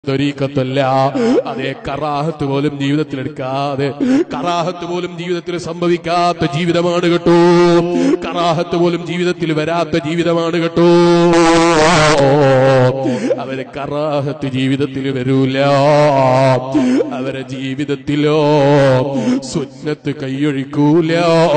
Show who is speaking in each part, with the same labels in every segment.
Speaker 1: ത്വരീക്കത്തല്ല അതേ കറാഹത്ത് പോലും ജീവിതത്തിൽ എടുക്കാതെ കറാഹത്ത് പോലും ജീവിതത്തിൽ സംഭവിക്കാത്ത ജീവിതമാണ് കേട്ടോ കറാഹത്ത് പോലും ജീവിതത്തിൽ വരാത്ത ജീവിതമാണ് കേട്ടോ അവര് കറാഹത്ത് ജീവിതത്തിൽ വരൂല അവരെ ജീവിതത്തിലോ സുന്നത്ത് കൈയൊഴിക്കൂല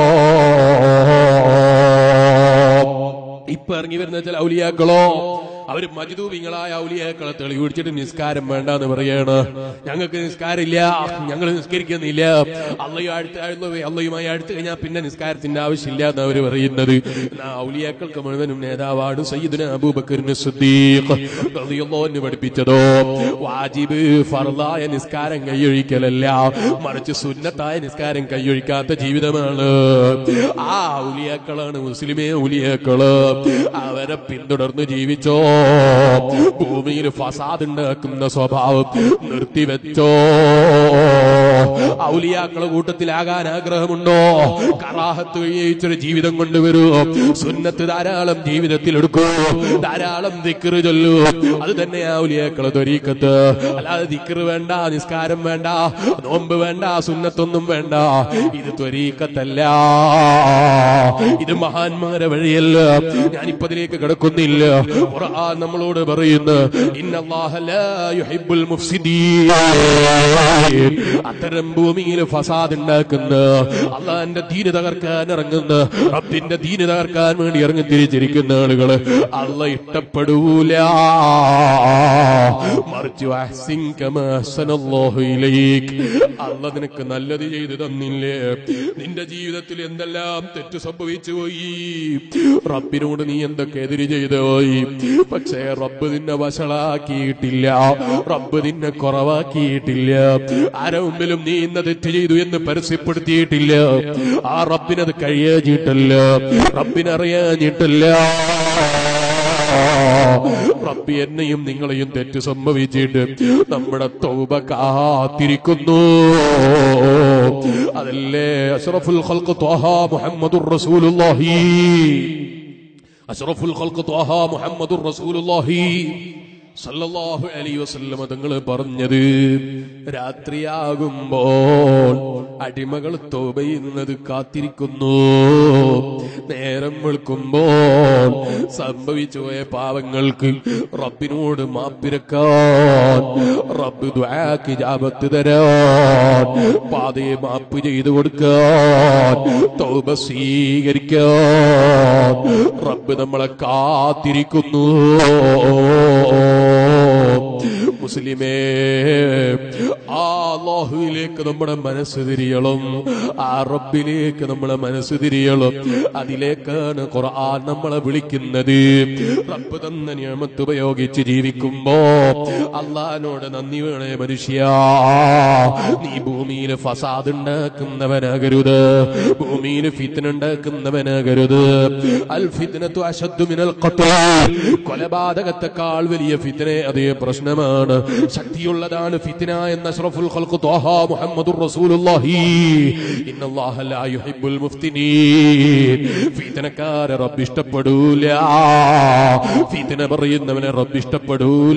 Speaker 1: ഇപ്പൊ ഇറങ്ങി വരുന്ന ചില ഔലിയാക്കളോ അവര് മജുദൂബിങ്ങളായ ഔലിയാക്കളെ തെളിവ് പിടിച്ചിട്ട് നിസ്കാരം വേണ്ടെന്ന് പറയാണ് ഞങ്ങൾക്ക് നിസ്കാരമില്ല ഞങ്ങൾ നിസ്കരിക്കുന്നില്ല അള്ളയും അടുത്ത് അള്ളയുമായി അടുത്ത് കഴിഞ്ഞാൽ പിന്നെ നിസ്കാരത്തിന്റെ ആവശ്യമില്ല എന്ന് അവര് പറയുന്നത് എന്നാ ഔലിയാക്കൾക്ക് മുഴുവനും നേതാവാണ് സയ്യിദുന അബൂബക്കറിന് സുദ്ദീഖ് റളിയല്ലാഹു പഠിപ്പിച്ചതോ വാജിബ് ഫർദായ നിസ്കാരം കൈയൊഴിക്കലല്ല മറിച്ച് സുന്നത്തായ നിസ്കാരം കൈയൊഴിക്കാത്ത ജീവിതമാണ് ആ ഔലിയാക്കളാണ് മുസ്ലിമേ ഔലിയാക്കള് അവരെ പിന്തുടർന്ന് ജീവിച്ചോ ഭൂമിയിൽ ഫസാദ് ഉണ്ടാക്കുന്ന സ്വഭാവം നിർത്തിവെച്ചോ ഔലിയാക്കളെ കൂട്ടത്തിലാകാൻ ആഗ്രഹമുണ്ടോ കറാഹത്ത് കഴിയിച്ചൊരു ജീവിതം കൊണ്ടുവരൂ സുന്നത്ത് ധാരാളം ജീവിതത്തിൽ എടുക്കൂ ധാരാളം ദിക്കറ് ചൊല്ലൂ അത് തന്നെ ഔലിയാക്കളെ തൊരീക്കത്ത് അല്ലാതെ ദിക്കറ് വേണ്ട നിസ്കാരം വേണ്ട നോമ്പ് വേണ്ട സുന്നത്തൊന്നും വേണ്ട ഇത് ത്വരീക്കത്തല്ല ഇത് മഹാന്മാരെ വഴിയല്ല ഞാനിപ്പോ അതിലേക്ക് കിടക്കുന്നില്ല ഖുർആൻ നമ്മളോട് പറയുന്നു ഇന്നല്ലാഹ ലാ യുഹിബ്ബുൽ മുഫ്സിദീൻ അത്തരം ഭൂമിയിൽ ഫസാദ് ഉണ്ടാക്കുന്ന അള്ളാന്റെ ദീന് തകർക്കാൻ ഇറങ്ങുന്ന റബ്ബിന്റെ ദീന് തകർക്കാൻ വേണ്ടി ഇറങ്ങി തിരിച്ചിരിക്കുന്ന ആളുകള് അള്ള ഇഷ്ടപ്പെടൂല മറിച്ച് അഹ്സിൻ കമാ അഹ്സനല്ലാഹു ഇലൈക് അള്ള നിനക്ക് നല്ലത് ചെയ്തു തന്നില്ലേ നിന്റെ ജീവിതത്തിൽ എന്തെല്ലാം തെറ്റ് സംഭവിച്ചു പോയി റബ്ബിനോട് നീ എന്തൊക്കെ എതിര് ചെയ്തു പോയി പക്ഷേ റബ്ബ് നിന്നെ വഷളാക്കിയിട്ടില്ല റബ്ബ് നിന്നെ കുറവാക്കിയിട്ടില്ല ആരെ മുമ്പിലും നീ ഇന്ന തെറ്റ് ചെയ്തു എന്ന് പരസ്യപ്പെടുത്തിയിട്ടില്ല ആ റബ്ബിനത് കഴിയാഞ്ഞിട്ടല്ല റബ്ബിനറിയാഞ്ഞിട്ടല്ല റബ്ബി എന്നെയും നിങ്ങളെയും തെറ്റ് സംഭവിച്ചിട്ട് നമ്മുടെ തൗബ കാത്തിരിക്കുന്നു അതല്ലേ അഷ്റഫുൽ ഖൽഖ് ത്വഹ മുഹമ്മദുർ റസൂലുള്ളാഹി അഷ്റഫുൽ ഖൽഖ് ത്വഹ മുഹമ്മദുർ റസൂലുള്ളാഹി സല്ലല്ലാഹു അലൈഹി വസല്ലമ തങ്ങൾ പറഞ്ഞത് രാത്രിയാകുമ്പോൾ അടിമകൾ തോബ ചെയ്യുന്നത് കാത്തിരിക്കുന്നു നേരം വെളുക്കുമ്പോൾ സംഭവിച്ചു പോയ പാവങ്ങൾക്ക് റബ്ബിനോട് മാപ്പിരക്കാൻ റബ്ബ് ദ്വാക്ക് ജാപത്ത് തരാൻ പാതയെ മാപ്പ് ചെയ്തു കൊടുക്കാൻ തൗബ സ്വീകരിക്കാൻ റബ്ബ് നമ്മളെ കാത്തിരിക്കുന്നു മുസ്ലിമേ ആ അള്ളാഹുവിലേക്ക് നമ്മുടെ മനസ്സ് തിരിയണം ആ റബ്ബിലേക്ക് നമ്മളെ മനസ്സ് തിരിയണം അതിലേക്കാണ് ഖുർആൻ നമ്മളെ വിളിക്കുന്നത് റബ്ബ് തന്ന നിയമത്ത് ഉപയോഗിച്ച് ജീവിക്കുമ്പോ അള്ളഹാനോട് നന്ദി വേണേ മനുഷ്യ നീ ഭൂമിയിൽ ഫസാദ് ഉണ്ടാക്കുന്നവനാകരുത് ഭൂമിയിൽ ഫിത്തന ഉണ്ടാക്കുന്നവനാകരുത് അൽ ഫിത്തനത്തു അശദ്ദു മിനൽ ഖത്ൽ കൊലപാതകത്തെക്കാൾ വലിയ ഫിത്തനെ അതേ പ്രശ്നമാണ് ശക്തിയുള്ളതാണ് ഫിത്തന എന്ന അഷ്റഫുൽ ഖൽഖ് ത്വഹ മുഹമ്മദുർ റസൂലുള്ളാഹി ഇന്നല്ലാഹ ലാ യുഹിബ്ബുൽ മുഫ്തിനീൻ ഫിത്തനക്കാരെ റബ്ബ് ഇഷ്ടപ്പെടൂല ഫിത്തന പറയുന്നവനെ റബ്ബ് ഇഷ്ടപ്പെടൂല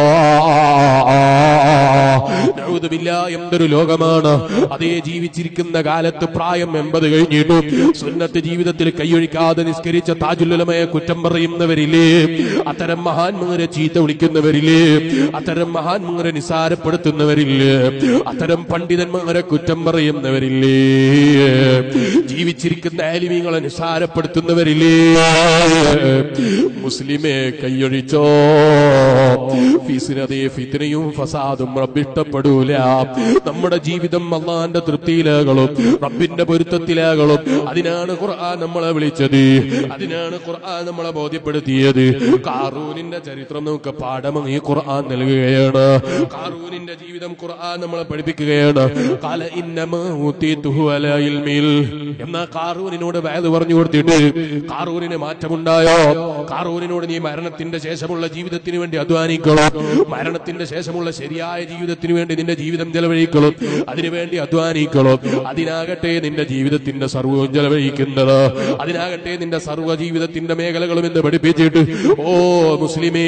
Speaker 1: നഊദു ബില്ലാഹ് എന്തൊരു ലോകമാണ് അതേ ജീവിച്ചിരിക്കുന്ന കാലത്ത് പ്രായം എൺപത് കഴിഞ്ഞിട്ടു സുന്നത്ത് ജീവിതത്തിൽ കൈയൊഴിക്കാതെ നിസ്കരിച്ച താജുല്ലുലമയെ കുറ്റം പറയുന്നവരില്ലേ അത്തരം മഹാന്മാരെ ചീത്ത വിളിക്കുന്നവരില്ലേ അത്തരം മഹാന്മാരെ നിസാരപ്പെടുത്തുന്നവരില്ലേ അത്തരം പണ്ഡിതന്മാരെ കുറ്റം പറയുന്നവരില്ലേ ജീവിച്ചിരിക്കുന്ന ആലിമീങ്ങളെ നിസാരപ്പെടുത്തുന്നവരില്ലേ മുസ്ലിമെ കൈയൊഴിച്ചോ ഫീസിനതേ ഫിത്തിനയും ഫസാദും റബ്ബിഷ്ടപ്പെടൂല നമ്മുടെ ജീവിതം അള്ളാന്റെ തൃപ്തിയിലാകളും റബ്ബിന്റെ പൊരുത്തത്തിലാകളും അതിനാണ് ഖുർആൻ നമ്മളെ വിളിച്ചത് അതിനാണ് ഖുർആൻ നമ്മളെ ബോധ്യപ്പെടുത്തിയത് കാറൂനിന്റെ ചരിത്രം നമുക്ക് പാഠം ഈ ഖുർആൻ നൽകുകയാണ് കാറൂനിന്റെ കാറൂനിന്റെ ജീവിതം ഖുർആൻ നമ്മളെ പഠിപ്പിക്കുകയാണ് കാല ഇന്നമാ ഊതീതുഹു അലാ ഇൽമിൽ എന്നാ കാറൂനിനോട് വയത് പറഞ്ഞു കൊടുത്തിട്ട് കാറൂനിന് മാറ്റമുണ്ടായോ കാറൂനിനോട് നീ മരണത്തിന്റെ ശേഷമുള്ള ജീവിതത്തിന് വേണ്ടി അധ്വാനിക്കണം മരണത്തിന്റെ ശേഷമുള്ള ശരിയായ ജീവിതത്തിന് വേണ്ടി നിന്റെ ജീവിതം ചെലവഴിക്കണം അതിനുവേണ്ടി അധ്വാനിക്കണം അതിനാകട്ടെ നിന്റെ ജീവിതത്തിന്റെ സർവ്വവും ചെലവഴിക്കുന്നത് അതിനാകട്ടെ നിന്റെ സർവ്വ ജീവിതത്തിന്റെ മേഖലകളും എന്ന് പഠിപ്പിച്ചിട്ട് ഓ മുസ്ലിമേ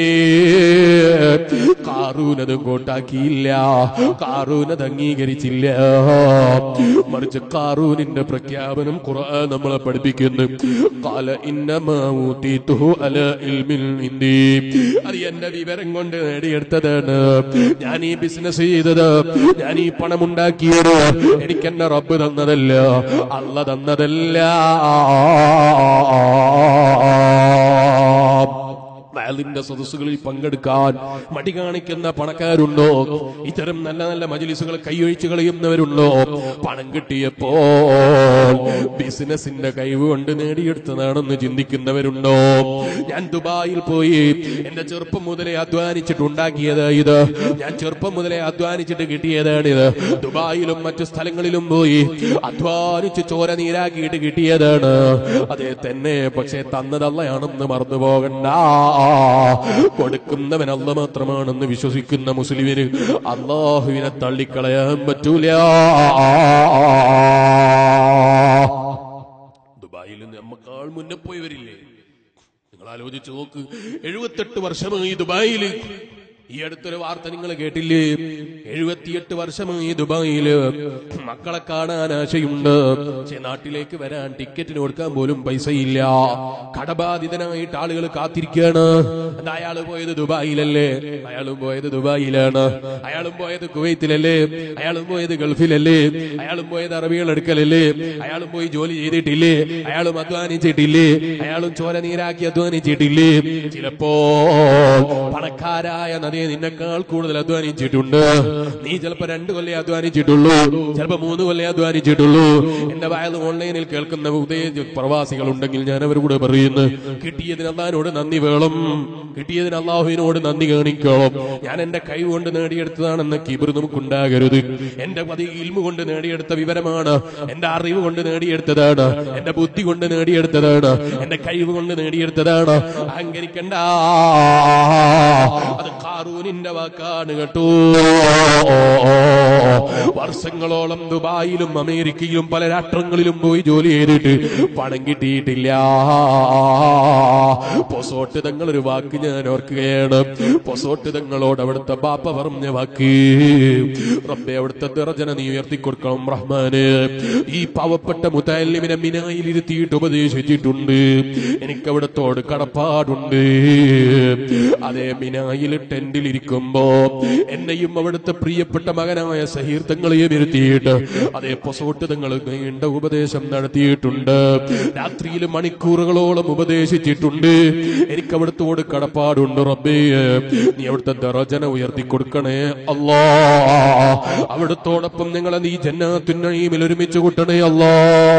Speaker 1: കാറൂനത് കോട്ടാക്കിയില്ല കാറൂനത് അംഗീകരിച്ചില്ല മറിച്ച് കാറൂനിന്റെ പ്രഖ്യാപനം ഖുർആൻ നമ്മളെ പഠിപ്പിക്കുന്നു കാല ഇന്നമാ ഊതീതുഹു അലാ ഇൽമിൻ ഇൻദി അത് എന്റെ വിവരം കൊണ്ട് നേടിയെടുത്തതാണ് ഞാൻ ഈ ബിസിനസ് ചെയ്തത് ഞാൻ ഈ പണം ഉണ്ടാക്കിയത് എനിക്ക് എന്റെ റബ്ബ് തന്നതല്ല അല്ല തന്നതല്ല വയലിന്റെ സദസ്സുകളിൽ പങ്കെടുക്കാൻ മടി കാണിക്കുന്ന പണക്കാരുണ്ടോ ഇത്തരം നല്ല നല്ല മജലിസുകൾ കൈയൊഴിച്ചു കളയുന്നവരുണ്ടോ പണം കിട്ടിയപ്പോൾ ബിസിനസിന്റെ കഴിവ് കൊണ്ട് നേടിയെടുത്തതാണെന്ന് ചിന്തിക്കുന്നവരുണ്ടോ ഞാൻ ദുബായിൽ പോയി എന്റെ ചെറുപ്പം മുതലേ അധ്വാനിച്ചിട്ടുണ്ടാക്കിയത് ഇത് ഞാൻ ചെറുപ്പം മുതലേ അധ്വാനിച്ചിട്ട് കിട്ടിയതാണിത് ദുബായിലും മറ്റു സ്ഥലങ്ങളിലും പോയി അധ്വാനിച്ച് ചോര നീരാക്കിയിട്ട് കിട്ടിയതാണ് അതേ തന്നെ പക്ഷെ തന്നതല്ലയാണെന്ന് മറന്നു പോകണ്ട കൊടുക്കുന്നവൻ അല്ല മാത്രമാണെന്ന് വിശ്വസിക്കുന്ന മുസ്ലിമിന് അള്ളാഹുവിനെ തള്ളിക്കളയാൻ പറ്റൂല ദുബായിൽ നമ്മക്കാൾ മുന്നേ പോയവരില്ലേ നിങ്ങൾ ആലോചിച്ച് നോക്ക് എഴുപത്തെട്ട് വർഷമായി ദുബായില് ഈ അടുത്തൊരു വാർത്ത നിങ്ങൾ കേട്ടില്ലേ എഴുപത്തിയെട്ട് വർഷമായി ദുബായില് മക്കളെ കാണാൻ ആശയുണ്ട് പക്ഷെ നാട്ടിലേക്ക് വരാൻ ടിക്കറ്റിന് കൊടുക്കാൻ പോലും പൈസയില്ല കടബാധിതനായിട്ട് ആളുകൾ കാത്തിരിക്കുകയാണ് എന്താ അയാള് പോയത് ദുബായിലല്ലേ അയാളും പോയത് ദുബായിലാണ് അയാളും പോയത് കുവൈത്തിലല്ലേ അയാളും പോയത് ഗൾഫിലല്ലേ അയാളും പോയത് അറബികൾ എടുക്കലല്ലേ അയാളും പോയി ജോലി ചെയ്തിട്ടില്ലേ അയാളും അധ്വാനിച്ചിട്ടില്ലേ അയാളും ചോര നീരാക്കി അധ്വാനിച്ചിട്ടില്ലേ ചിലപ്പോ പണക്കാരായ നദിയെ നിന്നെക്കാൾ കൂടുതൽ അധ്വാനിച്ചിട്ടുണ്ട് നീ ചിലപ്പോ രണ്ടു കൊല്ലം അധ്വാനിച്ചിട്ടുള്ളൂ ചിലപ്പോ മൂന്ന് കൊല്ലം അധ്വാനിച്ചിട്ടുള്ളൂ എന്റെ വയൽ ഓൺലൈനിൽ കേൾക്കുന്ന ഉദയ പ്രവാസികൾ ഉണ്ടെങ്കിൽ ഞാൻ അവരോട് പറയുന്നു കിട്ടിയതിന് അള്ളഹാനോട് നന്ദി വേണം കിട്ടിയതിന് അള്ളാഹുവിനോട് നന്ദി കാണിക്കണം ഞാൻ എന്റെ കൈ കൊണ്ട് നേടിയെടുത്തതാണെന്ന കിബിർ നമുക്കുണ്ടാകരുത് എന്റെ പതി ഇൽമു കൊണ്ട് നേടിയെടുത്ത വിവരമാണ് എന്റെ അറിവ് കൊണ്ട് നേടിയെടുത്തതാണ് എന്റെ ബുദ്ധി കൊണ്ട് നേടിയെടുത്തതാണ് എന്റെ കഴിവ് കൊണ്ട് നേടിയെടുത്തതാണ് അഹങ്കരിക്കണ്ട അത് കാറൂനിന്റെ വാക്കാണ് കേട്ടോ വർഷങ്ങളോളം ദുബായിലും അമേരിക്കയിലും പല രാഷ്ട്രങ്ങളിലും പോയി ജോലി ചെയ്തിട്ട് പണം കിട്ടിയിട്ടില്ല പൊസോട്ട് തങ്ങൾ ഒരു വാക്ക് ഞാൻ ഓർക്കുകയാണ് പൊസോട്ട് തങ്ങളോട് അവിടുത്തെ ബാപ്പ പറഞ്ഞ വാക്ക് റബ്ബെ അവിടുത്തെ ദർജന നീ ഉയർത്തി കൊടുക്കണം റഹ്മാന് ഈ പാവപ്പെട്ട മുത്തല്ലിമിനെ മിനായിൽ ഇരുത്തിയിട്ട് ഉപദേശിച്ചിട്ടുണ്ട് എനിക്ക് അവിടത്തോട് കടപ്പാടുണ്ട് അതേ മിനായിൽ ടെന്റിൽ ഇരിക്കുമ്പോ എന്നെയും അവിടുത്തെ പ്രിയപ്പെട്ട മകനായ സഹീർത്തങ്ങളെയും ഇരുത്തിയിട്ട് അതേ പൊസോട്ട് തങ്ങൾ നീണ്ട ഉപദേശം നടത്തിയിട്ടുണ്ട് രാത്രിയിൽ മണിക്കൂറുകളോളം ഉപദേശിച്ചിട്ടുണ്ട് എനിക്ക് അവിടുത്തോട് കടപ്പാടുണ്ട് റബ്ബേ നീ അവിടുത്തെ ദറജന ഉയർത്തി കൊടുക്കണേ അല്ലാ അവിടുത്തോടൊപ്പം ഞങ്ങളെ നീ ജന്നാത്തുന്നീമിൽ ഒരുമിച്ച് കൂട്ടണേ അല്ലാ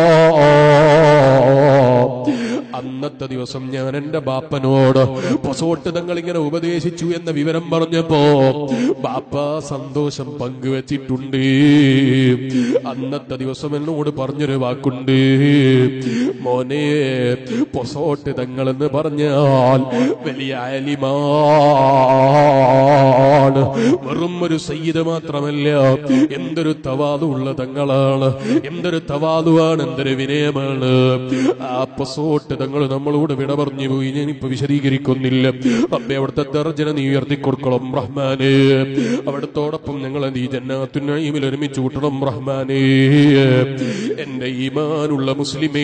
Speaker 1: അന്നത്തെ ദിവസം ഞാൻ എന്റെ ബാപ്പനോട് പൊസോട്ട് തങ്ങൾ ഇങ്ങനെ ഉപദേശിച്ചു എന്ന വിവരം പറഞ്ഞപ്പോ ബാപ്പ സന്തോഷം പങ്കുവച്ചിട്ടുണ്ട് അന്നത്തെ ദിവസം എന്നോട് പറഞ്ഞൊരു വാക്കുണ്ട് മോനെ പൊസോട്ട് തങ്ങൾ എന്ന് പറഞ്ഞാൽ വലിയ അലിമാണ് വെറും ഒരു സയ്യിദ് മാത്രമല്ല എന്തൊരു തവാതുള്ള തങ്ങളാണ് എന്തൊരു തവാതുവാണ് എന്തൊരു വിനയമാണ് ആ പൊസോട്ട് തങ്ങൾ നമ്മളോട് വിട പറഞ്ഞു പോയി ഞാനിപ്പോ വിശദീകരിക്കുന്നില്ല റബ്ബെ അവിടുത്തെ ദർജന നീ ഉയർത്തി കൊടുക്കണം റഹ്മാനെ അവിടത്തോടൊപ്പം ഞങ്ങളെ നീ ജന്നാത്തുന്നീമിൽ ഒരുമിച്ച് കൂട്ടണം റഹ്മാനെ എന്റെ ഈമാനുള്ള മുസ്ലിമേ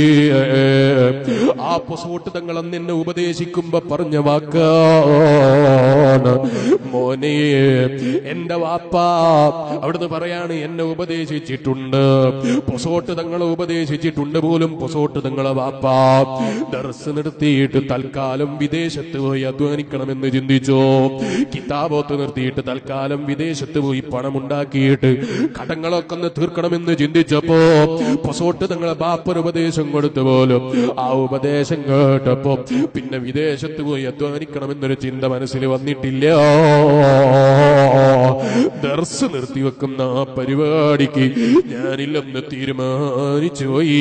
Speaker 1: ആ പൊസോട്ട് തങ്ങൾ അന്ന് എന്നെ ഉപദേശിക്കുമ്പോ പറഞ്ഞ വാക്കാണ് മോനെ എന്റെ വാപ്പ അവിടുന്ന് പറയാണ് എന്നെ ഉപദേശിച്ചിട്ടുണ്ട് പൊസോട്ട് തങ്ങളെ ഉപദേശിച്ചിട്ടുണ്ട് പോലും പൊസോട്ട് തങ്ങളെ വാപ്പ ദർസ് നിർത്തിയിട്ട് തൽക്കാലം വിദേശത്ത് പോയി അധ്വാനിക്കണമെന്ന് ചിന്തിച്ചോ കിതാബോത്ത് നിർത്തിയിട്ട് തൽക്കാലം വിദേശത്ത് പോയി പണമുണ്ടാക്കിയിട്ട് കടങ്ങളൊക്കെ ഒന്ന് തീർക്കണമെന്ന് ചിന്തിച്ചപ്പോ പൊസോട്ട് തങ്ങളെ ബാപ്പൊരു ഉപദേശം കൊടുത്തു പോലും ആ ഉപദേശം കേട്ടപ്പോ പിന്നെ വിദേശത്ത് പോയി അധ്വാനിക്കണമെന്നൊരു ചിന്ത മനസ്സിൽ വന്നിട്ടില്ല ദർസ് നിർത്തിവെക്കുന്ന ആ പരിപാടിക്ക് ഞാനില്ലെന്ന് തീരുമാനിച്ചു പോയി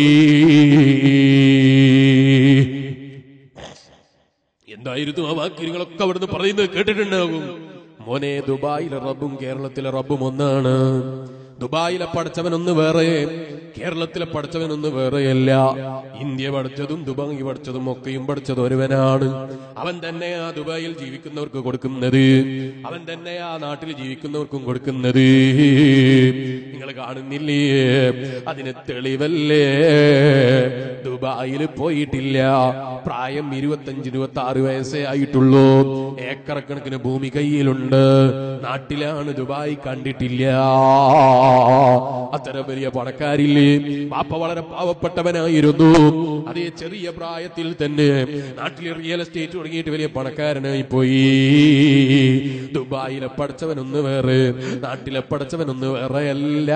Speaker 1: എന്തായിരുന്നു ആ വാക്യങ്ങളൊക്കെ അവിടുന്ന് പറയുന്നത് കേട്ടിട്ടുണ്ടാകും മോനെ ദുബായിലെ റബ്ബും കേരളത്തിലെ റബ്ബും ഒന്നാണ് ദുബായിലെ പഠിച്ചവനൊന്ന് വേറെ കേരളത്തിലെ പഠിച്ചവനൊന്ന് വേറെയല്ല ഇന്ത്യ പഠിച്ചതും ദുബായ് പഠിച്ചതും ഒക്കെയും പഠിച്ചത് ഒരുവനാണ് അവൻ തന്നെ ആ ദുബായിൽ ജീവിക്കുന്നവർക്ക് കൊടുക്കുന്നത് അവൻ തന്നെ ആ നാട്ടിൽ ജീവിക്കുന്നവർക്കും കൊടുക്കുന്നത് നിങ്ങൾ കാണുന്നില്ലേ അതിന് തെളിവല്ലേ ദുബായിൽ പോയിട്ടില്ല പ്രായം ഇരുപത്തഞ്ച് ഇരുപത്തി ആറ് വയസ്സേ ആയിട്ടുള്ളൂ ഏക്കർ കണക്കിന് ഭൂമി കയ്യിലുണ്ട് നാട്ടിലാണ് ദുബായ് കണ്ടിട്ടില്ല അത്തരം വലിയ പണക്കാരില്ലേ പാപ്പ വളരെ പാവപ്പെട്ടവനായിരുന്നു അതേ ചെറിയ പ്രായത്തിൽ തന്നെ നാട്ടിൽ റിയൽ എസ്റ്റേറ്റ് തുടങ്ങിയിട്ട് വലിയ പണക്കാരനായി പോയി ദുബായിലെ പഠിച്ചവനൊന്ന് വേറെ നാട്ടിലെ പഠിച്ചവനൊന്ന് വേറെയല്ല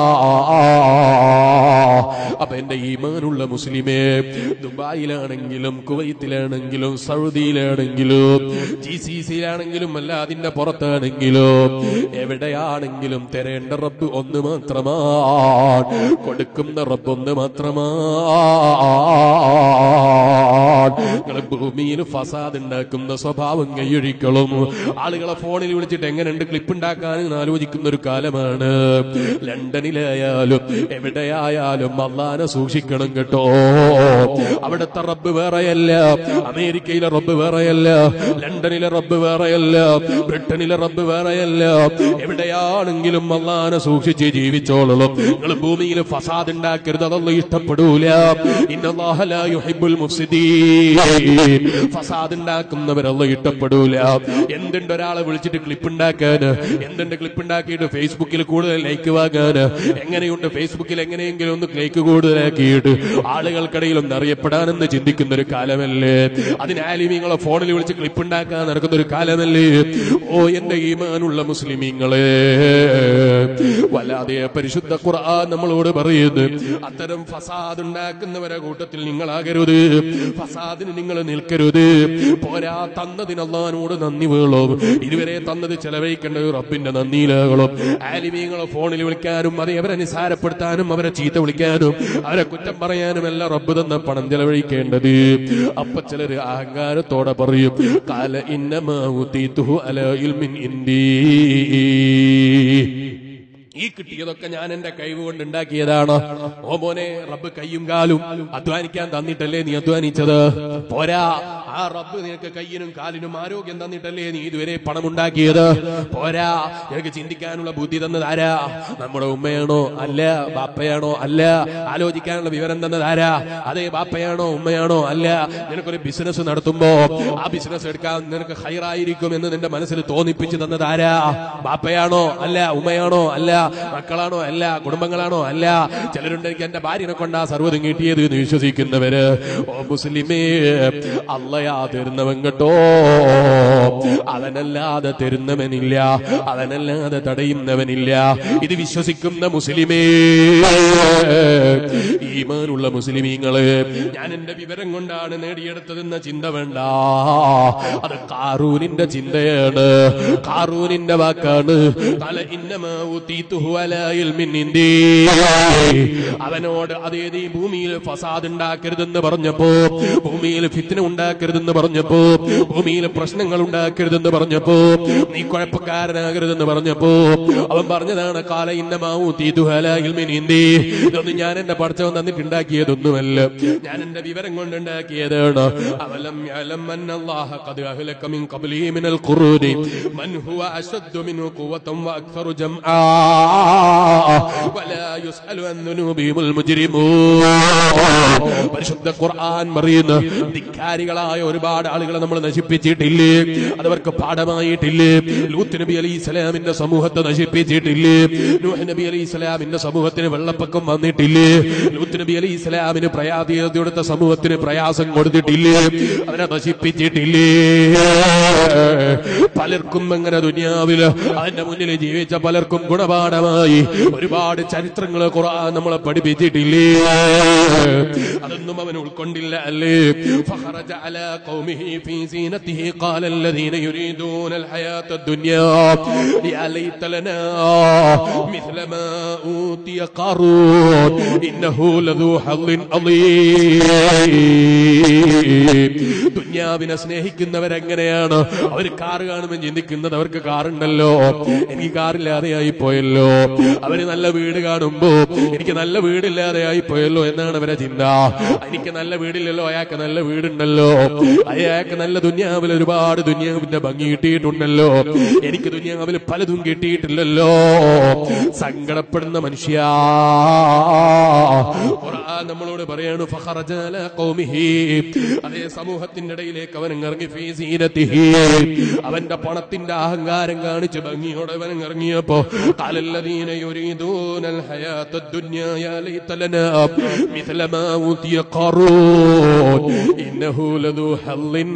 Speaker 1: അപ്പൊ എന്റെ ഈമാനുള്ള മുസ്ലിമേ ദുബായിലാണെങ്കിലും കുവൈത്തിലാണെങ്കിലും സൗദിയിലാണെങ്കിലും ജി സി സിയിലാണെങ്കിലും അല്ല അതിന്റെ പുറത്താണെങ്കിലും എവിടെയാണെങ്കിലും തരേണ്ട റബ്ബ് ഒന്ന് മാത്രമാണ് കൊടുക്കുന്ന റബ്ബ് ഒന്ന് മാത്രമാണ് നിങ്ങൾ ഭൂമിയിൽ ഫസാദ് ഉണ്ടാക്കുന്ന സ്വഭാവം കൈയൊഴിക്കളും ആളുകളെ ഫോണിൽ വിളിച്ചിട്ട് എങ്ങനെയുണ്ട് ക്ലിപ്പ് ഉണ്ടാക്കാൻ ആലോചിക്കുന്ന ഒരു കാലമാണ് ലണ്ടനിലായാലും എവിടെയായാലും അള്ളാനെ സൂക്ഷിക്കണം കേട്ടോ അവിടുത്തെ റബ്ബ് വേറെയല്ല അമേരിക്കയിലെ റബ്ബ് വേറെയല്ല ലണ്ടനിലെ റബ്ബ് വേറെയല്ല ബ്രിട്ടനിലെ റബ്ബ് വേറെയല്ല എവിടെയാണെങ്കിലും അള്ളാനെ സൂക്ഷിച്ച് ജീവിച്ചോളണം നിങ്ങൾ ഭൂമിയിൽ ഫസാദ് ഉണ്ടാക്കരുത് അതൊന്നും ഇഷ്ടപ്പെടൂല ഇന്നല്ലാഹ ലാ യുഹിബ്ബുൽ മുഫ്സിദീൻ ഫസാദ് ഉണ്ടാക്കുന്നവരല്ല ഇഷ്ടപ്പെടൂല എന്തുണ്ട് ഒരാളെ വിളിച്ചിട്ട് ക്ലിപ്പ് ഉണ്ടാക്കാൻ എന്തുണ്ട് ക്ലിപ്പ് ഉണ്ടാക്കിയിട്ട് ഫേസ്ബുക്കിൽ കൂടുതൽ ലൈക്ക് വാങ്ങാൻ എങ്ങനെയുണ്ട് ഫേസ്ബുക്കിൽ എങ്ങനെയെങ്കിലും ഒന്ന് ലൈക്ക് കൂടുതലാക്കിയിട്ട് ആളുകൾക്കിടയിൽ ഒന്ന് അറിയപ്പെടാനെന്ന് ചിന്തിക്കുന്ന ഒരു കാലമല്ലേ അതിന് ആലിമീങ്ങളെ ഫോണിൽ വിളിച്ച് ക്ലിപ്പ് ഉണ്ടാക്കാൻ നടക്കുന്ന ഒരു കാലമല്ലേ ഓ എന്റെ ഈമാനുള്ള മുസ്ലിമീങ്ങളെ വല്ലാതെ പരിശുദ്ധ ഖുർആൻ നമ്മളോട് പറയുന്നു അത്തരം ഫസാദ് ഉണ്ടാക്കുന്നവരെ കൂട്ടത്തിൽ നിങ്ങളാകരുത് ഫസാദിന് നിങ്ങൾ നിൽക്കരുത് പോരാ തന്നതിന് അള്ളഹാനോട് നന്ദി വേളും ഇതുവരെ തന്നത് ചെലവഴിക്കേണ്ട റബ്ബിന്റെ നന്ദിയിലാകണം ആലിമീങ്ങളെ ഫോണിൽ വിളിക്കാനും അതേ അവരെ നിസാരപ്പെടുത്താനും അവരെ ചീത്ത വിളിക്കാനും അവരെ കുറ്റം പറയാനും എല്ലാം റബ്ബ് തന്ന പണം ചെലവഴിക്കേണ്ടത് അപ്പൊ ചിലര് അഹങ്കാരത്തോടെ പറയും കാല ഇന്നമാവുത്തീത്തുഹു അല ഇൽമിൻ ഇന്ദീ ഈ കിട്ടിയതൊക്കെ ഞാൻ എന്റെ കഴിവ് കൊണ്ട് ഉണ്ടാക്കിയതാണ് ഓ മോനെ റബ്ബ് കയ്യും കാലും അധ്വാനിക്കാൻ തന്നിട്ടല്ലേ നീ അധ്വാനിച്ചത് പോരാ ആ റബ്ബ് നിനക്ക് കയ്യിനും കാലിനും ആരോഗ്യം തന്നിട്ടല്ലേ നീ ഇതുവരെ പണമുണ്ടാക്കിയത് പോരാ നിനക്ക് ചിന്തിക്കാനുള്ള ബുദ്ധി തന്നത് ആരാ നമ്മുടെ ഉമ്മയാണോ അല്ല ബാപ്പയാണോ അല്ല ആലോചിക്കാനുള്ള വിവരം തന്നത് ആരാ അതേ ബാപ്പയാണോ ഉമ്മയാണോ അല്ല നിനക്കൊരു ബിസിനസ് നടത്തുമ്പോ ആ ബിസിനസ് എടുക്കാൻ നിനക്ക് ഹൈറായിരിക്കും എന്ന് നിന്റെ മനസ്സിൽ തോന്നിപ്പിച്ചു തന്നത് ആരാ ബാപ്പയാണോ അല്ല ഉമ്മയാണോ അല്ല മക്കളാണോ അല്ല കുടുംബങ്ങളാണോ അല്ല ചിലരുണ്ട് എനിക്ക് എന്റെ ഭാര്യനെ കൊണ്ടാ സർവ്വതും കിട്ടിയത് എന്ന് വിശ്വസിക്കുന്നവര് ഓ മുസ്ലിമേ അല്ലയാ തരുന്നവൻ കേട്ടോ അവനല്ലാതെ തരുന്നവനില്ല അവനല്ലാതെ തടയുന്നവനില്ല ഇത് വിശ്വസിക്കുന്ന മുസ്ലിമേ ഈമാനുള്ള മുസ്ലിമീങ്ങള് ഞാൻ എന്റെ വിവരം കൊണ്ടാണ് നേടിയെടുത്തതെന്ന ചിന്ത വേണ്ട അത് കാറൂനിന്റെ ചിന്തയാണ് കാറൂനിന്റെ വാക്കാണ് തല ഇന്നമാവൂത്തീത്തുഹു അലാ ഇൽമിൻ ഇന്ദീ. അവനോട് അതേത് ഈ ഭൂമിയിൽ ഫസാദ് ഉണ്ടാക്കരുതെന്ന് പറഞ്ഞപ്പോ ഭൂമിയിൽ ഫിത്തിന ഉണ്ടാക്കരുതെന്ന് പറഞ്ഞപ്പോ ഭൂമിയിൽ പ്രശ്നങ്ങൾ ഉണ്ടാക്കരുതെന്ന് പറഞ്ഞപ്പോ നീ കുഴപ്പക്കാരനാകരുതെന്ന് പറഞ്ഞപ്പോ അവൻ പറഞ്ഞതാണ് കാല ഇന്നമാവൂ തീതുഹലിന്തി ഇതൊന്നും ഞാൻ എന്റെ പഠിച്ചവൻ തന്നിട്ടുണ്ടാക്കിയതൊന്നുമല്ല ഞാൻ എന്റെ വിവരം കൊണ്ടുണ്ടാക്കിയതാണ് അവലം യഅലം അന്നല്ലാഹ ഖദ് അഹ്ലക മിൻ ഖബ്ലിഹി മിനൽ ഖുറൂനി മൻ ഹുവ അശദ്ദു മിൻഹു ഖുവതൻ വഅക്സറു ജംആ വലാ യുസ്അലു അൻ ദുനൂബിഹിമുൽ മുജ്രിമൂൻ പരിശുദ്ധ ഖുർആൻ പറയുന്നു ധിക്കാരികളായ ഒരുപാട് ആളുകളെ നമ്മൾ നശിപ്പിച്ചിട്ടില്ലേ അതവർക്ക് പാഠമായിട്ടില്ലേ ലൂത്ത് നബി അലൈഹി സ്വലാമിന്റെ സമൂഹത്തെ നശിപ്പിച്ചിട്ടില്ലേ നൂഹ് നബി അലൈഹി സ്വലാമിന്റെ സമൂഹത്തിന് വെള്ളപ്പൊക്കം വന്നിട്ടില്ലേ ലൂത്ത് നബി അലൈഹി സ്വലാമിന് പ്രയാതീയത കൊടുത്ത സമൂഹത്തിന് പ്രയാസം കൊടുത്തിട്ടില്ലേ അവരെ നശിപ്പിച്ചിട്ടില്ലേ പലർക്കും അങ്ങനെ ദുനിയാവില് അതിന്റെ മുന്നിൽ ജീവിച്ച പലർക്കും ഗുണപാഠമായി ഖുർആനായി ഒരുപാട് ചരിത്രങ്ങൾ ഖുർആൻ നമ്മളെ പഠിപ്പിച്ചിട്ടില്ലേ അതൊന്നും അവൻ ഉൾക്കൊണ്ടില്ല അല്ലേ فخرج على قومه في زينته قال الذين يريدون الحياة الدنيا يا ليت لنا مثل ما أوتي قارون إنه لذو حظ عظيم ദുന്യാവിനെ സ്നേഹിക്കുന്നവരെങ്ങനെയാണ് അവർ കാറ് കാണുമ്പോൾ ചിന്തിക്കുന്നത് അവർക്ക് കാറുണ്ടല്ലോ എനിക്ക് കാറില്ലാതെയായി പോയല്ലോ അവര് നല്ല വീട് കാണുമ്പോ എനിക്ക് നല്ല വീടില്ലാതെയായി പോയല്ലോ എന്നാണ് അവരെ ചിന്ത എനിക്ക് നല്ല വീടില്ലല്ലോ അയാൾക്ക് നല്ല വീടുണ്ടല്ലോ അയാൾക്ക് നല്ല ദുന്യാവിൽ ഒരുപാട് ദുന്യാവിന്റെ ഭംഗി കിട്ടിയിട്ടുണ്ടല്ലോ എനിക്ക് ദുന്യാവിൽ പലതും കിട്ടിയിട്ടില്ലല്ലോ സങ്കടപ്പെടുന്ന മനുഷ്യ ഖുർആൻ നമ്മളോട് പറയാണ് ഫഖറജ അലാ ഖൗമിഹി അതേ സമൂഹത്തിന്റെ ഇടയിലേക്ക് അവൻ ഇറങ്ങി ഫീ സീനത്തിഹി അവന്റെ പണത്തിന്റെ അഹങ്കാരം കാണിച്ച് ഭംഗിയോടെ അവൻ ഇറങ്ങിയപ്പോ ഖാലല്ലദീന യുരീദൂനൽ ഹയാത്തദ് ദുനിയാ യാ ലൈത ലനാ മിസ്ല മാ ഊതിയ ഖാറൂൻ ഇന്നഹു ലദു ഹല്ലിൻ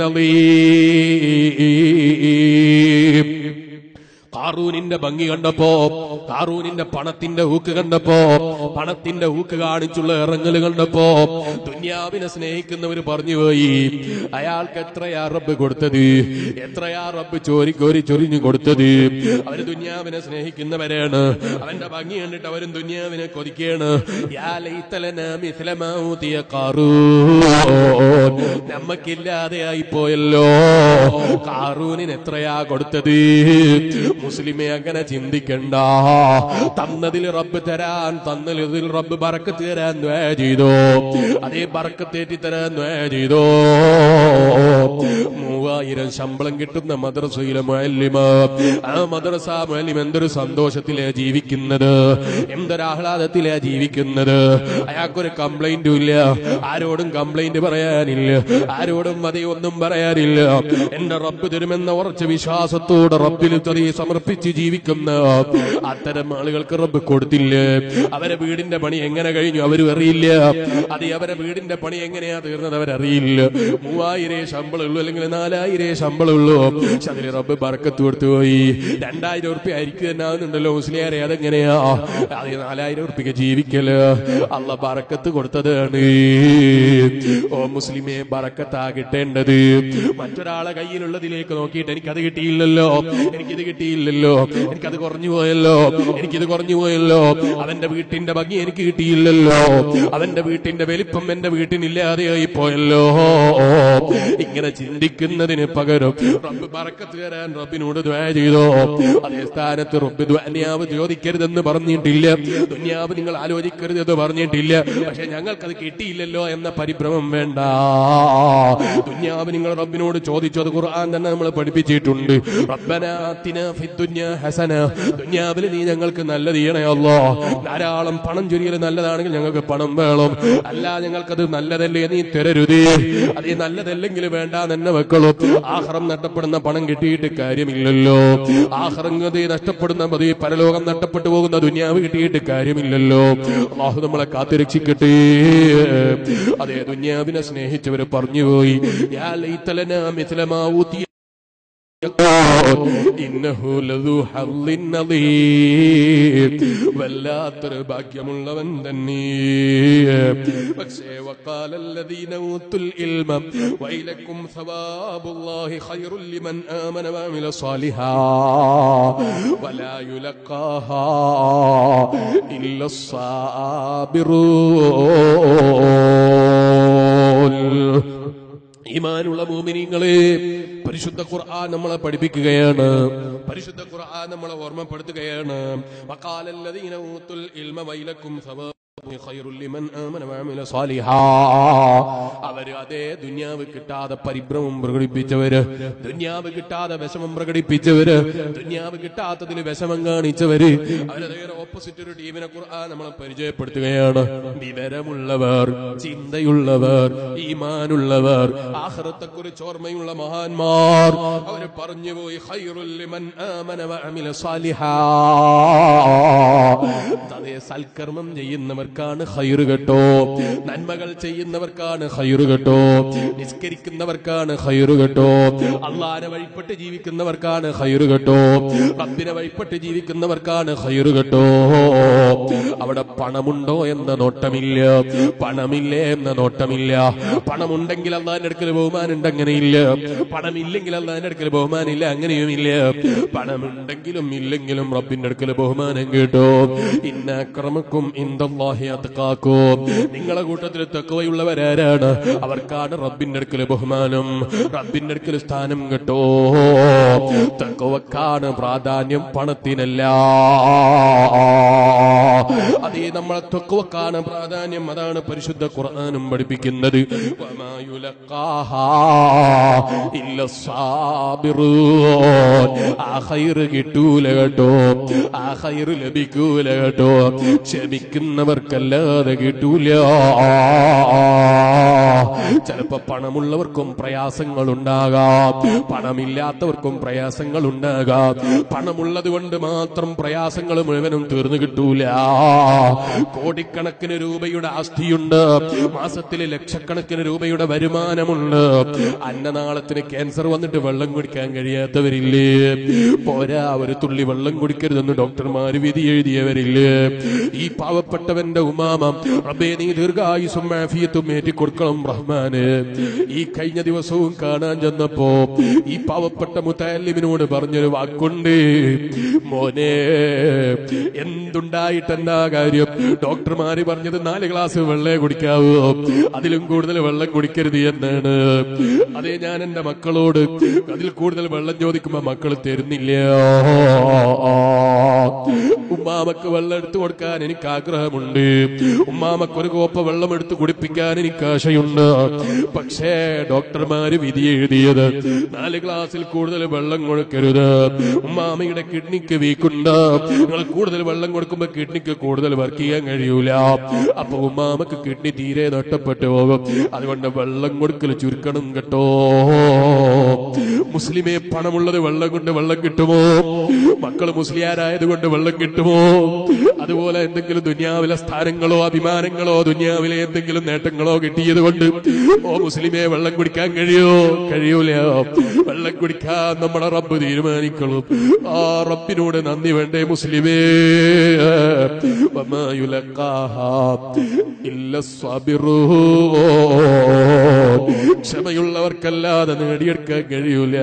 Speaker 1: അലീം കാറൂനിന്റെ ഭംഗി കണ്ടപ്പോ കാറൂനിന്റെ പണത്തിന്റെ ഊക്ക് കണ്ടപ്പോ പണത്തിന്റെ ഊക്ക് കാണിച്ചുള്ള ഇറങ്ങൽ കണ്ടപ്പോ ദുന്യാവിനെ സ്നേഹിക്കുന്നവർ പറഞ്ഞുപോയി അയാൾക്ക് എത്രയാ റബ്ബ് കൊടുത്തത് എത്രയാ റബ്ബ് ചോരിക്കോരി ചൊരിഞ്ഞു കൊടുത്തത് അവര് ദുന്യാവിനെ സ്നേഹിക്കുന്നവരാണ് അവന്റെ ഭംഗി കണ്ടിട്ട് അവരും ദുന്യാവിനെ കൊതിക്കാണ് യാ ലൈതലനാ മിസ്ല മാ ഊതിയ ഖാറൂൻ നമ്മക്കില്ലാതെയായി പോയല്ലോ കാറൂനിന് എത്രയാ കൊടുത്തത് മുസ്ലിമെ അങ്ങനെ ചിന്തിക്കണ്ട തന്നതിൽ റബ്ബ് തരാൻ തന്നതിൽ റബ്ബ് ബറക്കത്ത് തരാൻ ദ്വേ ചെയ്തോ അതേ ബറക്കത്തേറ്റി തരാൻ ദ്വേ ചെയ്തോ മൂവായിരം ശമ്പളം കിട്ടുന്ന മദ്രസയിലെ മുഅല്ലിമ ആ മദ്രസ മുഅല്ലിം എന്തൊരു സന്തോഷത്തിലാ ജീവിക്കുന്നത് എന്തൊരാഹ്ലാദത്തിലാ ജീവിക്കുന്നത് അയാൾക്കൊരു കംപ്ലൈന്റും ഇല്ല ആരോടും കംപ്ലൈന്റ് പറയാനില്ല ആരോടും മതി ഒന്നും പറയാനില്ല എന്റെ റബ്ബ് തരുമെന്ന ഉറച്ച വിശ്വാസത്തോടെ റബ്ബിൽ തെറി സമർപ്പിച്ച് ജീവിക്കുന്ന അത്തരം ആളുകൾക്ക് റബ്ബ് കൊടുത്തില്ലേ അവരെ വീടിന്റെ പണി എങ്ങനെ കഴിഞ്ഞു അവരും അറിയില്ല അത് അവരെ വീടിന്റെ പണി എങ്ങനെയാ തീർന്നത് അവരറിയില്ല മൂവായിരേ ശമ്പളമുള്ളൂ അല്ലെങ്കിൽ നാലായിരേ ശമ്പളമുള്ളൂ പക്ഷെ അതിൽ റബ്ബ് ബർക്കത്ത് കൊടുത്തു പോയി രണ്ടായിരം ഉറുപ്പ്യ അരിക്ക് തന്നെ ആവുന്നുണ്ടല്ലോ മുസ്ലിയാരെ അതെങ്ങനെയാ അത് നാലായിരം ഉറുപ്പ്യക്ക് ജീവിക്കല് അല്ല ബറക്കത്ത് കൊടുത്തതാണ് ഓ മുസ്ലിമെ ബറക്കത്താ കിട്ടേണ്ടത് മറ്റൊരാളെ കയ്യിലുള്ളതിലേക്ക് നോക്കിയിട്ട് എനിക്കത് കിട്ടിയില്ലല്ലോ എനിക്കിത് കിട്ടിയില്ലല്ലോ എനിക്കത് കുറഞ്ഞു പോയല്ലോ എനിക്കിത് കുറഞ്ഞു പോയല്ലോ അവന്റെ വീട്ടിന്റെ ഭംഗി എനിക്ക് കിട്ടിയില്ലല്ലോ അവന്റെ വീട്ടിന്റെ വലിപ്പം എന്റെ വീട്ടിനില്ലാതെയായി പോയല്ലോ ഇങ്ങനെ ചിന്തിക്കുന്നതിന് പകരം റബ്ബ് ബറക്കത്ത് തരാൻ റബ്ബിനോട് ദ്വാ ചെയ്തോ അതേ സ്ഥാനത്ത് റബ്ബ് ദ്വാന്യാവ് ചോദിക്കരുതെന്ന് പറഞ്ഞിട്ടില്ല ദുന്യാവ് നിങ്ങൾ ആലോചിക്കരുതെന്ന് പറഞ്ഞിട്ടില്ല പക്ഷെ ഞങ്ങൾക്കത് കിട്ടിയില്ലല്ലോ എന്ന പരിഭ്രമം വേണ്ട ദുന്യാവ് നിങ്ങൾ റബ്ബിനോട് ചോദിച്ചു അത് ഖുർആൻ തന്നെ നമ്മൾ പഠിപ്പിച്ചിട്ടുണ്ട് റബ്ബനാ ആതിനാ ഫിദ്ദുന്യാ ഹസന ദുന്യാവിൽ നീ ഞങ്ങൾക്ക് നല്ലത് ചെയ്യണേ അല്ലോ ധാരാളം പണം ചൊരിയൽ നല്ലതാണെങ്കിൽ ഞങ്ങൾക്ക് പണം വേണം അല്ല ഞങ്ങൾക്കത് നല്ലതല്ലേ നീ തരരുതേ അത് ഈ നല്ലതല്ലെങ്കിൽ വേണ്ട തന്നെ വെക്കളൂ ആഹ്റം നഷ്ടപ്പെടുന്ന പണം കിട്ടിയിട്ട് കാര്യമില്ലല്ലോ ആഹ്റം ഗതി നഷ്ടപ്പെടുന്ന മതി പരലോകം നഷ്ടപ്പെട്ടു പോകുന്ന ദുന്യാവ് കിട്ടിയിട്ട് കാര്യമില്ലല്ലോ അള്ളാഹു നമ്മളെ കാത്തുരക്ഷിക്കട്ടെ അതെ ദുന്യാവിനെ സ്നേഹിച്ചവര് പറഞ്ഞുപോയി യാ ലൈതലനാ മിഥ്ലമാ ഊതിയ ഇന്നഹു ലദു ഹള്ളിൻ നദീർ വല്ലാത്തൊരു ഭാഗ്യമുള്ളവൻ തന്നെ പക്ഷേ وقال الذين اوتوا العلم ويلكم ثواب الله خير لمن آمن وعمل صالحا ولا يلقاها إلا الصابرون ഈമാനുള്ള മോമിനിങ്ങളെ പരിശുദ്ധ ഖുർആൻ നമ്മളെ പഠിപ്പിക്കുകയാണ് പരിശുദ്ധ ഖുർആൻ നമ്മളെ ഓർമ്മപ്പെടുത്തുകയാണ് വഖാലല്ലദീന ഊത്തുൽ ഇൽമ വൈലക്കും സവാ ഖൈറുൽ ലിമൻ ആമന വഅമില സാലിഹാ അവര് അതേ ദുന്യാവ് കിട്ടാതെ പരിഭ്രമം പ്രകടിപ്പിച്ചവര് ദുന്യാവ് കിട്ടാതെ വിഷമം പ്രകടിപ്പിച്ചവര് ദുന്യാവ് കിട്ടാത്തതിൽ വിഷമം കാണിച്ചവര് അവര് നേരെ ഓപ്പോസിറ്റ് ഒരു ടീമിനെ ഖുർആൻ നമ്മളെ പരിചയപ്പെടുത്തുകയാണ് വിവരമുള്ളവർ ചിന്തയുള്ളവർ ഈമാനുള്ളവർ ആഹ്റത്തെ കുറിച്ച് ഓർമ്മയുള്ള മഹാന്മാർ അവര് പറഞ്ഞുപോയി ഖൈറുൽ ലിമൻ ആമന വഅമില സാലിഹാ അതേ സൽക്കർമ്മം ചെയ്യുന്നവർക്കാണ് ഹൈറ് കേട്ടോ നന്മകൾ ചെയ്യുന്നവർക്കാണ് ഹൈറ് കേട്ടോ നിസ്കരിക്കുന്നവർക്കാണ് ഹൈറ് കേട്ടോ അള്ളാനെ വഴിപ്പെട്ട് ജീവിക്കുന്നവർക്കാണ് ഹൈറ് കേട്ടോ റബ്ബിനെ വഴിപ്പെട്ട് ജീവിക്കുന്നവർക്കാണ് ഹൈറ് കേട്ടോ അവിടെ പണമുണ്ടോ എന്ന നോട്ടമില്ല പണമില്ലേ എന്ന നോട്ടമില്ല പണമുണ്ടെങ്കിൽ അള്ളാന്റെ അടുക്കൽ ബഹുമാനുണ്ട് അങ്ങനെയില്ല പണമില്ലെങ്കിൽ അള്ളാന്റെ അടുക്കൽ ബഹുമാനില്ല അങ്ങനെയുമില്ല പണമുണ്ടെങ്കിലും ഇല്ലെങ്കിലും റബ്ബിന്റെ അടുക്കൽ ബഹുമാനം കേട്ടോ ഇന്നക്രമക്കും ഇന്ദല്ലാഹി അത്കാക്കും നിങ്ങളെ കൂട്ടത്തിൽ തെക്കുവയുള്ളവരാരാണ് അവർക്കാണ് റബ്ബിന്റെ അടുക്കൽ ബഹുമാനം റബ്ബിന്റെ അടുക്കൽ സ്ഥാനം കേട്ടോ തെക്കുവക്കാണ് പ്രാധാന്യം പണത്തിനല്ല അതേ നമ്മളെ തെക്കുവക്കാണ് പ്രാധാന്യം അതാണ് പരിശുദ്ധ ഖുർആാനും പഠിപ്പിക്കുന്നത് വമാ യുലഖാഹാ ഇല്ല സാബിറൂൻ. ആ ഖൈറ് കിട്ടൂല കേട്ടോ ആ ഖൈറ് ലഭിക്കൂല കേട്ടോ ക്ഷമിക്കുന്നവർക്കല്ലാതെ കിട്ടൂല ചിലപ്പോ പണമുള്ളവർക്കും പ്രയാസങ്ങൾ ഉണ്ടാകാം പണമില്ലാത്തവർക്കും പ്രയാസങ്ങൾ ഉണ്ടാകാം പണമുള്ളത് കൊണ്ട് മാത്രം പ്രയാസങ്ങൾ മുഴുവനും തീർന്നു കിട്ടൂല കോടിക്കണക്കിന് രൂപയുടെ ആസ്തിയുണ്ട് മാസത്തില് ലക്ഷക്കണക്കിന് രൂപയുടെ വരുമാനമുണ്ട് അന്നനാളത്തിന് ക്യാൻസർ വന്നിട്ട് വെള്ളം കുടിക്കാൻ കഴിയാത്തവരില്ലേ പോരാ ഒരു തുള്ളി വെള്ളം കുടിക്കരുതെന്ന് ഡോക്ടർമാര് വിധി എഴുതിയവരില്ലേ ഈ പാവപ്പെട്ടവന്റെ ഉമാമ റബ്ബേ നീ ദീർഘായുസും ആഫിയത്തും ഏറ്റിക്കൊടുക്കണം റഹ്മാന് ഈ കഴിഞ്ഞ ദിവസവും കാണാൻ ചെന്നപ്പോ ഈ പാവപ്പെട്ട മുത്തല്ലിമിനോട് പറഞ്ഞൊരു വാക്കുണ്ട് മോനെ എന്തുണ്ടായിട്ടെന്താ കാര്യം ഡോക്ടർമാര് പറഞ്ഞത് നാല് ഗ്ലാസ് വെള്ളേ കുടിക്കാവൂ അതിലും കൂടുതൽ വെള്ളം കുടിക്കരുത് എന്നാണ് അതേ ഞാൻ എന്റെ മക്കളോട് അതിൽ കൂടുതൽ വെള്ളം ചോദിക്കുമ്പോ മക്കൾ തരുന്നില്ല ഉമ്മാമക്ക് വെള്ളം എടുത്തു കൊടുക്കാൻ എനിക്ക് ആഗ്രഹമുണ്ട് ഉമ്മാമക്ക് ഒരു കോപ്പ വെള്ളം എടുത്ത് കുടിപ്പിക്കാൻ എനിക്ക് ആശയുണ്ട് പക്ഷേ ഡോക്ടർമാര് വിധി എഴുതിയത് നാല് ഗ്ലാസ്സിൽ കൂടുതൽ വെള്ളം കൊടുക്കരുത് ഉമ്മാമയുടെ കിഡ്നിക്ക് വീക്കുണ്ട് നിങ്ങൾ കൂടുതൽ വെള്ളം കൊടുക്കുമ്പോ കിഡ്നിക്ക് കൂടുതൽ വർക്ക് ചെയ്യാൻ കഴിയൂല അപ്പൊ ഉമ്മാമക്ക് കിഡ്നി തീരെ നഷ്ടപ്പെട്ടു പോകും അതുകൊണ്ട് വെള്ളം കൊടുക്കൽ ചുരുക്കണം കേട്ടോ മുസ്ലിമെ പണമുള്ളത് വെള്ളം കൊണ്ട് വെള്ളം കിട്ടുമോ മക്കൾ മുസ്ലിയാരായത് കൊണ്ട് വെള്ളം കിട്ടുമോ അതുപോലെ എന്തെങ്കിലും ദുനിയാവിലെ സ്ഥാനങ്ങളോ അഭിമാനങ്ങളോ ദുനിയാവിലെ എന്തെങ്കിലും നേട്ടങ്ങളോ കിട്ടിയത് കൊണ്ട് ഓ മുസ്ലിമെ വെള്ളം കുടിക്കാൻ കഴിയോ കഴിയൂല വെള്ളം കുടിക്കാൻ നമ്മുടെ റബ്ബ് തീരുമാനിക്കണം ആ റബ്ബിനോട് നന്ദി വേണ്ടേ മുസ്ലിമേ വമാ യുലഖാഹാ ഇല്ല സ്വാബിറൂൻ. ക്ഷമയുള്ളവർക്കല്ലാതെ നേടിയെടുക്കാൻ കഴിയൂല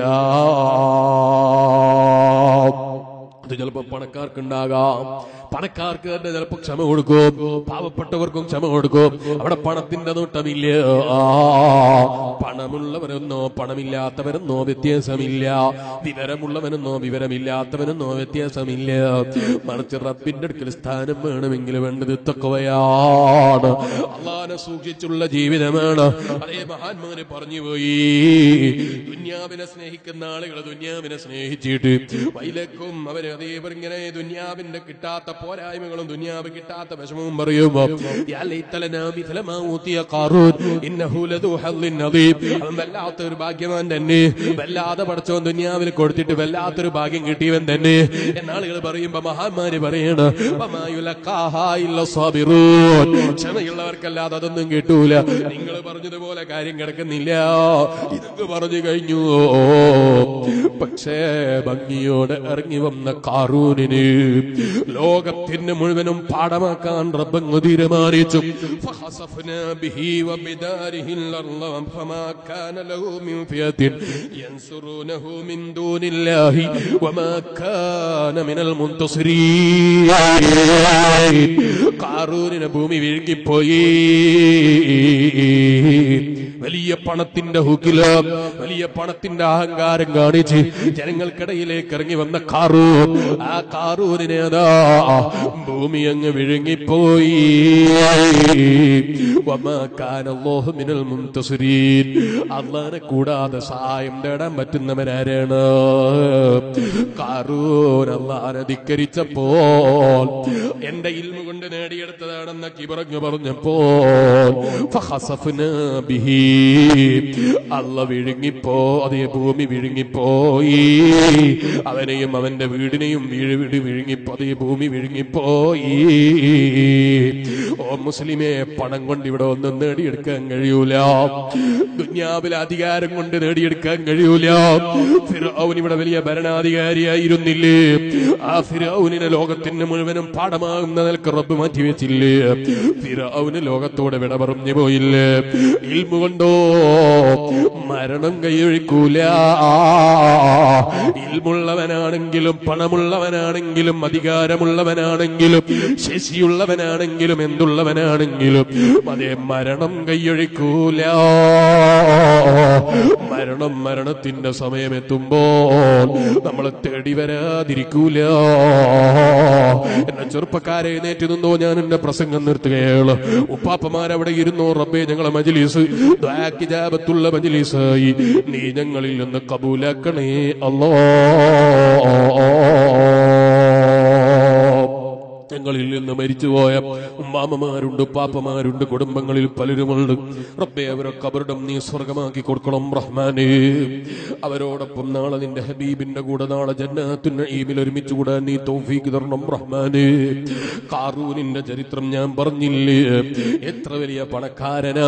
Speaker 1: അത് ചിലപ്പോ പണക്കാർക്കുണ്ടാകാം പണക്കാർക്ക് തന്നെ ചിലപ്പോ ക്ഷമ കൊടുക്കും പാവപ്പെട്ടവർക്കും ക്ഷമ കൊടുക്കും അവിടെ പണത്തിന്റെ നോട്ടമില്ല ആ, പണമുള്ളവരെന്നോ പണമില്ലാത്തവരെന്നോ വ്യത്യാസമില്ല വിവരമുള്ളവനെന്നോ വിവരമില്ലാത്തവനെന്നോ വ്യത്യാസമില്ല മറിച്ച് റബ്ബിന്റെ അടുക്കൽ സ്ഥാനം വേണമെങ്കിൽ വേണ്ടത് തക്കവയാണ് അള്ളാനെ സൂക്ഷിച്ചുള്ള ജീവിതമാണ് അതേ മഹാന്മാര് പറഞ്ഞു പോയി ദുന്യാവിനെ സ്നേഹിക്കുന്ന ആളുകൾ ദുന്യാവിനെ സ്നേഹിച്ചിട്ട് വൈലക്കും അവര് അതേപോലെ ഇങ്ങനെ ദുന്യാവിന്റെ കിട്ടാത്ത പോരായ്മകളും ദുന്യാവ് കിട്ടാത്ത വിഷമവും പറയുമ്പോ യാ ലൈത്തലനാ മിഥല മാ ഊതിയ ഖാറൂൻ ഇന്നഹു ലദു ഹദ്ദിൻ നദീം അവൻ വല്ലാത്തൊരു ഭാഗ്യവാൻ തന്നെ വല്ലാതെ പടച്ചോൻ ദുന്യാവിൽ കൊടുത്തിട്ട് വല്ലാത്തൊരു ഭാഗ്യം കിട്ടിയവൻ തന്നെ എന്നാളുകൾ പറയുമ്പോ മഹാന്മാര് പറയണ വമാ യുലഖാഹാ ഇല്ല സാബിറൂൻ ക്ഷമയുള്ളവർക്കല്ലാതെ അതൊന്നും കിട്ടൂല നിങ്ങൾ പറഞ്ഞതുപോലെ കാര്യം കിടക്കുന്നില്ല ഇതൊക്കെ പറഞ്ഞു കഴിഞ്ഞു പക്ഷേ ഭംഗിയോടെ ഇറങ്ങി വന്ന കാറൂനിന് ലോകത്തിന് മുഴുവനും പാഠമാക്കാൻ റബ്ബങ്ങ് തീരുമാനിച്ചു فخسفنا به وبداره الأرض فما كان له من فئة ينصرونه من دون الله وما كان من المنتصرين കാറൂരിനെ ഭൂമി വിഴുങ്ങിപ്പോയി വലിയ പണത്തിന്റെ ഹുക്കില് വലിയ പണത്തിന്റെ അഹങ്കാരം കാണിച്ച് ജനങ്ങൾക്കിടയിലേക്ക് ഇറങ്ങി വന്ന കാറൂർ ആ കാറൂരിനെ അതാ ഭൂമി അങ്ങ് വിഴുങ്ങിപ്പോയി വമാ കാന അല്ലാഹു മിനൽ മുൻതസിരീൻ അള്ളാനെ കൂടാതെ സഹായം തേടാൻ പറ്റുന്നവരാരാണ് കാറൂൻ അള്ളാനെ ധിക്കരിച്ചപ്പോൾ എന്റെ ഇൽമ കൊണ്ട് നേടിയെടുത്തതാണെന്ന കിബറങ്ങ് പറഞ്ഞപ്പോൾ ഫഖസഫ്നാ ബിഹി അല്ല വിഴുങ്ങിപ്പോ അതേ ഭൂമി വിഴുങ്ങിപ്പോയി വിഴുങ്ങിപ്പോയി അവനെയും അവന്റെ വീടിനെയും വീഴ് വീട് വിഴുങ്ങിപ്പോയി ഭൂമി വിഴുങ്ങിപ്പോയി ഓ മുസ്ലിമെ പണം കൊണ്ട് ഇവിടെ ഒന്നും നേടിയെടുക്കാൻ കഴിയൂല ദുന്യാവിലെ അധികാരം കൊണ്ട് നേടിയെടുക്കാൻ കഴിയൂല ഫിറൌൻ ഇവിടെ വലിയ ഭരണാധികാരിയായിരുന്നില്ലേ ആ ഫിറൌനിനെ ലോകത്തിന് മുഴുവനും പാഠമാകുന്ന നിലക്ക് റബ്ബ് മാറ്റിവെച്ചില്ലേ ഫിറൌന് ലോകത്തോടെ വിട പറഞ്ഞു പോയില്ലേ ഇൽമു കൊണ്ടോ മരണം കൈയൊഴിക്കൂല ഇൽമുള്ളവനാണെങ്കിലും പണമുള്ളവനാണെങ്കിലും അധികാരമുള്ളവനാണെങ്കിലും ശശിയുള്ളവനാണെങ്കിലും എന്തുള്ളവനാണെങ്കിലും അതേ മരണം കൈയൊഴിക്കൂല മരണം മരണത്തിന്റെ സമയമെത്തുമ്പോൾ നമ്മൾ തേടി വരാതിരിക്കൂല എന്നെ ചെറുപ്പക്കാരെ നേറ്റി നിന്നോ ഞാൻ എന്റെ പ്രസംഗം നിർത്തുകയാണ് ഉപ്പാപ്പമാരവിടെ ഇരുന്നോ റബ്ബേ ഞങ്ങളെ മജ്ലിസ് ദ്വാക്കിജാബത്തുള്ള മജ്ലിസായി നീ ഞങ്ങളിൽ നിന്ന് കബൂലാക്കണേ അല്ലോ ഞങ്ങളിൽ നിന്ന് മരിച്ചുപോയ ഉമ്മാമ്മമാരുണ്ട് ഉപ്പാപ്പമാരുണ്ട് കുടുംബങ്ങളിൽ പലരുമുണ്ട് റബ്ബെ അവരൊക്കെ അവരുടെ നീ സ്വർഗമാക്കി കൊടുക്കണം റഹ്മാനെ അവരോടൊപ്പം നാളെ നിന്റെ ഹബീബിന്റെ കൂടെ നാളെ ജന്നാത്തുൻ നഈമിൽ ഒരുമിച്ച് കൂടാൻ നീ തൗഫീക്ക് തരണം റഹ്മാനെ കാറൂനിന്റെ ചരിത്രം ഞാൻ പറഞ്ഞില്ലേ എത്ര വലിയ പണക്കാരനാ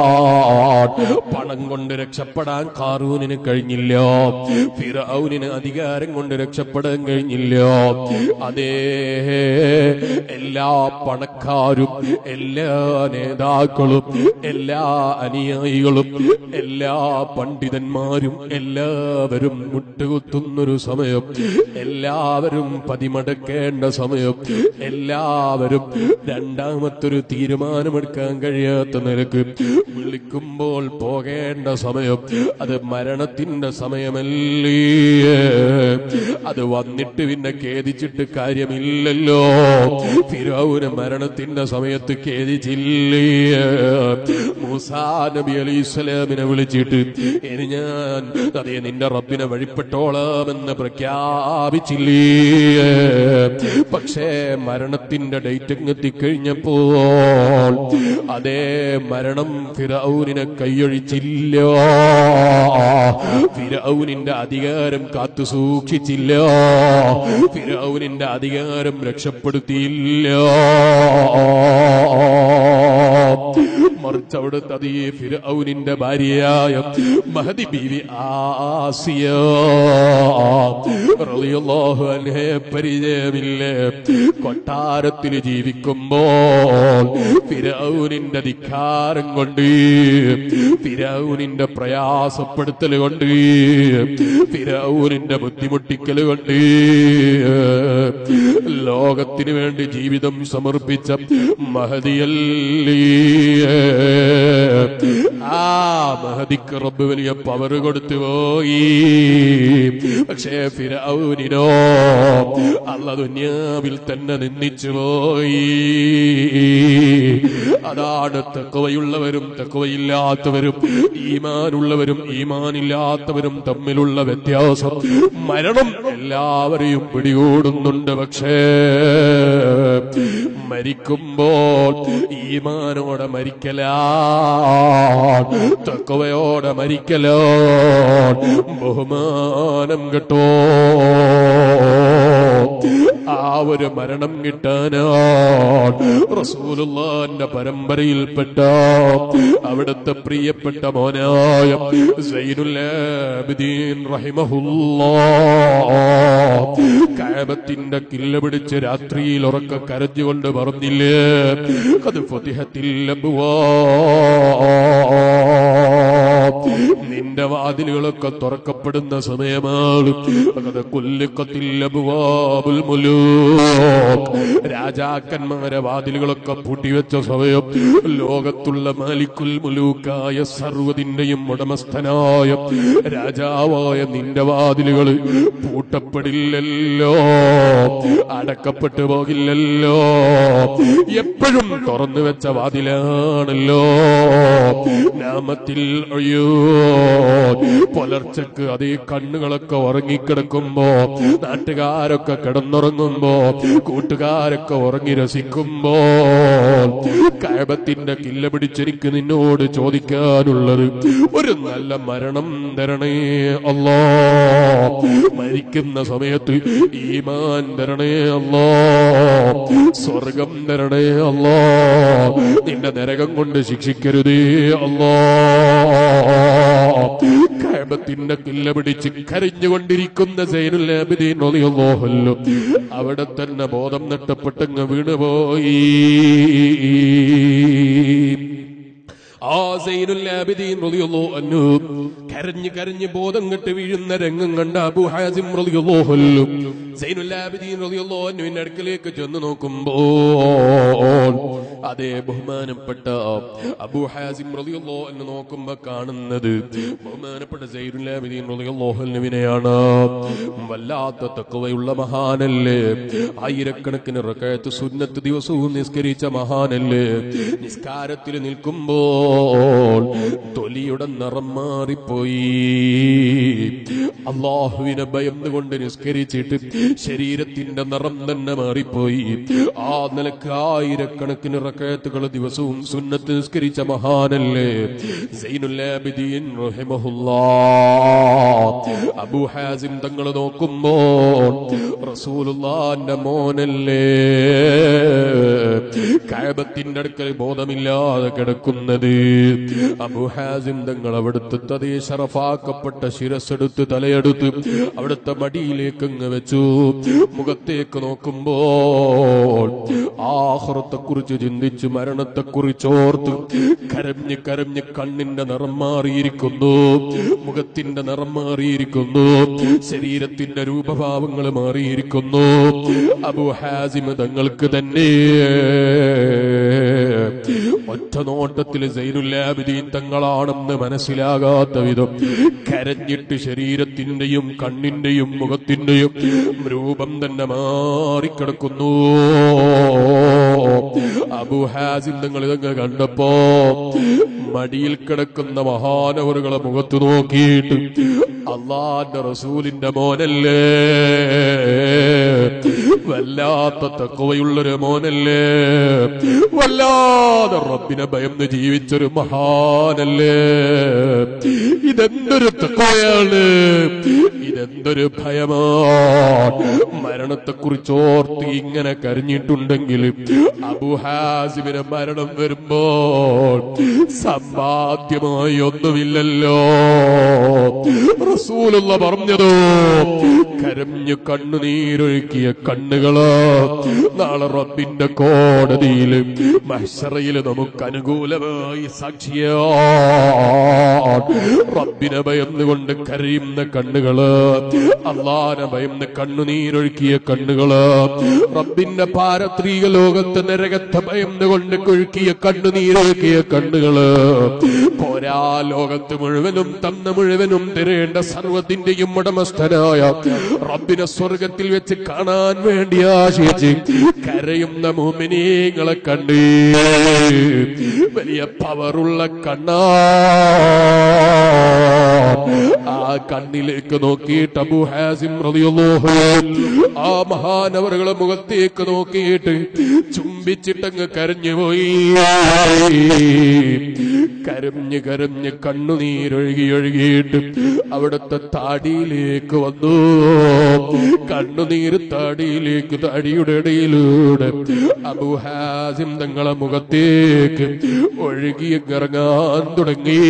Speaker 1: പണം കൊണ്ട് രക്ഷപ്പെടാൻ കാറൂനിന് കഴിഞ്ഞില്ല ഫിറൌനിന് അധികാരം കൊണ്ട് രക്ഷപ്പെടാൻ കഴിഞ്ഞില്ല അതേ എല്ലാ പണക്കാരും എല്ലാ നേതാക്കളും എല്ലാ അനുയായികളും എല്ലാ പണ്ഡിതന്മാരും എല്ലാവരും മുട്ടുകുത്തുന്നൊരു സമയം എല്ലാവരും പതിമടക്കേണ്ട സമയം എല്ലാവരും രണ്ടാമത്തൊരു തീരുമാനമെടുക്കാൻ കഴിയാത്ത നിലക്ക് വിളിക്കുമ്പോൾ പോകേണ്ട സമയം അത് മരണത്തിന്റെ സമയമല്ലേ അത് വന്നിട്ട് പിന്നെ ഖേദിച്ചിട്ട് കാര്യമില്ലല്ലോ ഫിറൌന് മരണത്തിന്റെ സമയത്ത് ഖേദിച്ചില്ലേ മൂസാ നബി അലൈഹി സ്വലാമിനെ വിളിച്ചിട്ട് ഇനി ഞാൻ അതേ നിന്റെ റബ്ബിനെ വഴിപ്പെട്ടോളാമെന്ന് പ്രഖ്യാപിച്ചില്ലേ പക്ഷേ മരണത്തിന്റെ ഡേറ്റ് എത്തിക്കഴിഞ്ഞപ്പോൾ അതേ മരണം ഫിറൌനിനെ കൈയൊഴിച്ചില്ല ഫിറൌനിന്റെ അധികാരം കാത്തു സൂക്ഷിച്ചില്ല ഫിറൌനിന്റെ അധികാരം രക്ഷപ്പെടുത്തിയില്ല മറിച്ച് അവിടുത്തെ അതേ ഫിറൌനിന്റെ ഭാര്യയായ മഹദി ബീവി ആസിയ റളിയല്ലാഹു അൻഹയെ പരിചയമില്ലേ കൊട്ടാരത്തിൽ ജീവിക്കുമ്പോൾ ഫിറൌനിന്റെ ധിക്കാരം കൊണ്ട് ഫിറൌനിന്റെ പ്രയാസപ്പെടുത്തൽ കൊണ്ട് ഫിറൌനിന്റെ ബുദ്ധിമുട്ടിക്കൽ കൊണ്ട് ലോകത്തിന് വേണ്ടി ജീവിതം സമർപ്പിച്ച മഹതിയല്ലേ ആ മഹദിക്ക് റബ്ബ് വലിയ പവർ കൊടുത്തു പോയി പക്ഷേ ഫിറൌനിനോ അല്ല ദുന്യാവിൽ തന്നെ നിന്ദിച്ചു പോയി അതാണ് തെക്കുവയുള്ളവരും തെക്കുവയില്ലാത്തവരും ഈമാനുള്ളവരും ഈമാനില്ലാത്തവരും തമ്മിലുള്ള വ്യത്യാസം മരണം എല്ലാവരെയും പിടികൂടുന്നുണ്ട് പക്ഷേ മരിക്കുമ്പോൾ ഈമാനോടെ മരിക്കലാ തക്കവയോടെ മരിക്കലോ ബഹുമാനം കേട്ടോ ആ ഒരു മരണം കിട്ടാനാണ് റസൂലുള്ളാന്റെ പരമ്പരയിൽപ്പെട്ട അവിടുത്തെ പ്രിയപ്പെട്ട മോനായ സൈനുല്ലാബിദീൻ റഹിമഹുല്ലാ കാബത്തിന്റെ കില്ല പിടിച്ച് രാത്രിയിൽ ഉറക്ക കരഞ്ഞുകൊണ്ട് പറഞ്ഞില്ലേ അത് ഫതിഹത്തിൽ നിന്റെ വാതിലുകളൊക്കെ തുറക്കപ്പെടുന്ന സമയമാണ് അത് കൊല്ലിക്കത്തിൽ അബുവാബുൽ മുലൂക്ക് രാജാക്കന്മാരെ വാതിലുകളൊക്കെ പൂട്ടിവെച്ച സമയം ലോകത്തുള്ള മാലിക്കുൽ മുലൂക്കായ സർവ്വതിന്റെയും ഉടമസ്ഥനായ രാജാവായ നിന്റെ വാതിലുകൾ പൂട്ടപ്പെടില്ലല്ലോ അടക്കപ്പെട്ടു പോകില്ലല്ലോ എപ്പോഴും തുറന്നു വെച്ച വാതിലാണല്ലോ നാമത്തിൽ ഒഴിയോ നബിയോ പുലർച്ചക്ക് അതേ കണ്ണുകളൊക്കെ ഉറങ്ങിക്കിടക്കുമ്പോ നാട്ടുകാരൊക്കെ കിടന്നുറങ്ങുമ്പോ കൂട്ടുകാരൊക്കെ ഉറങ്ങി രസിക്കുമ്പോ കഴബത്തിന്റെ കില്ല പിടിച്ചെനിക്ക് നിന്നോട് ചോദിക്കാനുള്ളത് ഒരു നല്ല മരണം തരണേ അല്ലോ മരിക്കുന്ന സമയത്ത് ഈമാൻ തരണേ അല്ലോ സ്വർഗം തരണേ അല്ലോ നിന്റെ നരകം കൊണ്ട് ശിക്ഷിക്കരുതേ അല്ലോ കഴബത്തിന്റെ കില്ല പിടിച്ച് കരഞ്ഞുകൊണ്ടിരിക്കുന്ന സൈനുൽ ആബിദീൻ റളിയല്ലാഹു അവിടെ തന്നെ ബോധം നഷ്ടപ്പെട്ടങ്ങ് വീണുപോയി ആ സൈനുൽ ആബിദീൻ റളിയല്ലാഹു അൻഹു കരഞ്ഞ് കരഞ്ഞ് ബോധം കെട്ട് വീഴുന്ന രംഗം കണ്ട അബൂ ഹാസിം റളിയല്ലാഹു അൻഹു സൈനുൽ ആബിദീൻ റളിയല്ലാഹു അൻഹുവിന്റെ അടുക്കലേക്ക് ചെന്ന് നോക്കുമ്പോൾ അതേ ബഹുമാനപ്പെട്ട അബൂ ഹാസിം റളിയല്ലാഹു അൻഹു നോക്കുമ്പോ കാണുന്നത് ബഹുമാനപ്പെട്ട സൈനുൽ ആബിദീൻ റളിയല്ലാഹു അൻഹുവിനെയാണ് വല്ലാത്ത തക്കവയുള്ള മഹാനല്ലേ ആയിരക്കണക്കിന് റകഅത്ത് സുന്നത്ത് ദിവസവും നിസ്കരിച്ച മഹാനല്ലേ നിസ്കാരത്തിൽ നിൽക്കുമ്പോൾ തൊലിയുടെ നിറം മാറിപ്പോയി അള്ളാഹുവിനെ ഭയന്നുകൊണ്ട് നിസ്കരിച്ചിട്ട് ശരീരത്തിന്റെ നിറം തന്നെ മാറിപ്പോയി ആ നിലക്ക് ആയിരക്കണക്കിന് റക്കയത്തുകൾ ദിവസവും സുന്നത്ത് നിസ്കരിച്ച മഹാനല്ലേ സൈനുല്ലാബിദീൻ റഹിമഹുല്ലാ അബൂ ഹാസിം തങ്ങൾ നോക്കുമ്പോൾ റസൂലുള്ളാന്റെ മോനല്ലേ കഴബത്തിന്റെ അടുക്കൽ ബോധമില്ലാതെ കിടക്കുന്നത് അബൂ ഹാസിം തങ്ങൾ അവിടുത്തെ തതേ ഷറഫാക്കപ്പെട്ട ശിരസ്സെടുത്ത് തലയെടുത്ത് അവിടുത്തെ മടിയിലേക്ക് അങ്ങ് വെച്ചു മുഖത്തേക്ക് നോക്കുമ്പോൾ ആഹ്റത്തെ കുറിച്ച് ചിന്തിച്ച് മരണത്തെ കുറിച്ച് ഓർത്ത് കരഞ്ഞ് കരഞ്ഞ് കണ്ണിന്റെ നിറം മാറിയിരിക്കുന്നു മുഖത്തിന്റെ നിറം മാറിയിരിക്കുന്നു ശരീരത്തിന്റെ രൂപഭാവങ്ങൾ മാറിയിരിക്കുന്നു അബു ഹാസിം തങ്ങൾക്ക് തന്നെ ഒറ്റ നോട്ടത്തിൽ സൈനുല്ലാബിദീൻ തങ്ങളാണെന്ന് മനസ്സിലാകാത്ത വിധം കരഞ്ഞിട്ട് ശരീരത്തിന്റെയും കണ്ണിന്റെയും മുഖത്തിന്റെയും രൂപം തന്നെ മാറിക്കിടക്കുന്നു അബു ഹാസിം തങ്ങൾ ഇതങ്ങ് കണ്ടപ്പോ മടിയിൽ കിടക്കുന്ന മഹാനവറുകളെ മുഖത്ത് നോക്കിയിട്ട് അള്ളാന്റെ റസൂലിന്റെ മോനല്ലേ വല്ലാത്ത തക്കവയുള്ളൊരു മോനല്ലേ വല്ലാതെ റബ്ബിനെ ഭയന്ന് ജീവിച്ചൊരു മഹാനല്ലേ ഇതെന്തൊരു തക്കവയാണ് ഇതെന്തൊരു ഭയമാണ് മരണത്തെക്കുറിച്ച് ഓർത്ത് ഇങ്ങനെ കരഞ്ഞിട്ടുണ്ടെങ്കിൽ അബുഹാസിമിന് മരണം വരുമ്പോൾ സമ്പാദ്യമായി ഒന്നുമില്ലല്ലോ റസൂലുള്ള പറഞ്ഞതോ കരഞ്ഞു കണ്ണുനീരൊഴുക്കിയ കണ്ണുകള് നാളെ റബ്ബിന്റെ കോടതിയിൽ മഹ്ശറയിൽ നമുക്ക് അനുകൂലമായി സാക്ഷിയാ റബ്ബിനെ ഭയന്നുകൊണ്ട് കരയുന്ന കണ്ണുകള് അള്ളാനെ ഭയന്ന് കണ്ണുനീരൊഴുക്കിയ കണ്ണുകള് റബ്ബിന്റെ പാരത്രിക ലോകത്ത് നരകത്തെ ഭയന്നുകൊണ്ട് കൊഴുക്കിയ കണ്ണുനീരൊഴുക്കിയ കണ്ണുകള് പോരാ ലോകത്ത് മുഴുവനും തന്ന മുഴുവനും തരേണ്ട സർവത്തിന്റെയും ഉടമസ്ഥനായ റബ്ബിനെ സ്വർഗത്തിൽ വെച്ച് കാണാൻ വേണ്ടി ആശിച്ച് കരയുന്ന മോമിനീങ്ങളെ കണ്ട് വലിയ പവറുള്ള കണ്ണാ ആ കണ്ണിലേക്ക് നോക്കിയിട്ട് അബു ഹാസിം റളിയല്ലാഹു ആ മഹാനവറുകളെ മുഖത്തേക്ക് നോക്കിയിട്ട് ചുംബിച്ചിട്ടങ്ങ് കരഞ്ഞുപോയി കരഞ്ഞ് കരഞ്ഞ് കണ്ണുനീരൊഴുകി ഒഴുകിയിട്ട് അവിടുത്തെ താടിയിലേക്ക് വന്നു കണ്ണുനീര് താടിയിലേക്ക് താടിയുടെ ഇടയിലൂടെ അബുഹാസിം തങ്ങളെ മുഖത്തേക്ക് ഒഴുകി ഇറങ്ങാൻ തുടങ്ങി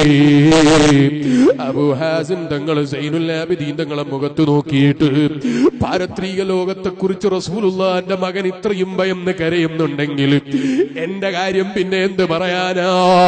Speaker 1: അബുഹാസിം തങ്ങൾ സൈനുല്ലാബിദീൻ തങ്ങളെ മുഖത്ത് നോക്കിയിട്ട് പാരത്രിക ലോകത്തെ കുറിച്ച് റസൂലുള്ളാന്റെ മകൻ ഇത്രയും ഭയന്ന് കരയുന്നുണ്ടെങ്കിൽ എന്റെ കാര്യം പിന്നെ എന്ത് പറയാനാ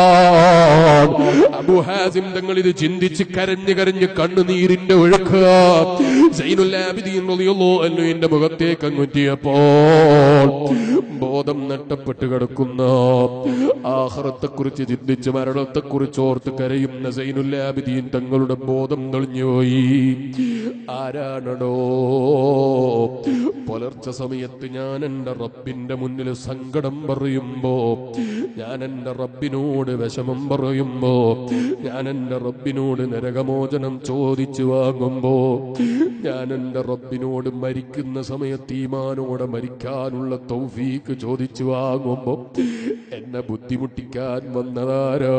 Speaker 1: അബുഹാസിം തങ്ങൾ ഇത് ചിന്തിച്ച് കരഞ്ഞ് കരഞ്ഞ് കണ്ണുനീരിന്റെ ഒഴുക്കുക സൈനുല്ലാബിദീൻ റളിയല്ലാഹു അൻഹു എന്റെ മുഖത്തേക്ക് അങ്ങുറ്റിയപ്പോൾ ബോധം നഷ്ടപ്പെട്ട് കിടക്കുന്ന ആഹ്റത്തെ കുറിച്ച് ചിന്തിച്ച് മരണത്തെ കുറിച്ച് ഓർത്ത് കരയുന്ന സൈനുല്ലാബിദീൻ തങ്ങളുടെ ബോധം തെളിഞ്ഞുപോയി ആരാണടോ പുലർച്ചെ സമയത്ത് ഞാൻ എന്റെ റബ്ബിന്റെ മുന്നിൽ സങ്കടം പറയുമ്പോ ഞാൻ എന്റെ റബ്ബിനോട് വിഷമം പറയുമ്പോ ഞാൻ എന്റെ റബ്ബിനോട് നരകമോചനം ചോദിച്ചു വാങ്ങുമ്പോ ഞാൻ എന്റെ റബ്ബിനോട് മരിക്കുന്ന സമയത്ത് ഈമാനോടെ മരിക്കാനുള്ള തൗഫീക്ക് ചോദിച്ചു വാങ്ങുമ്പോ എന്നെ ബുദ്ധിമുട്ടിക്കാൻ വന്നതാരോ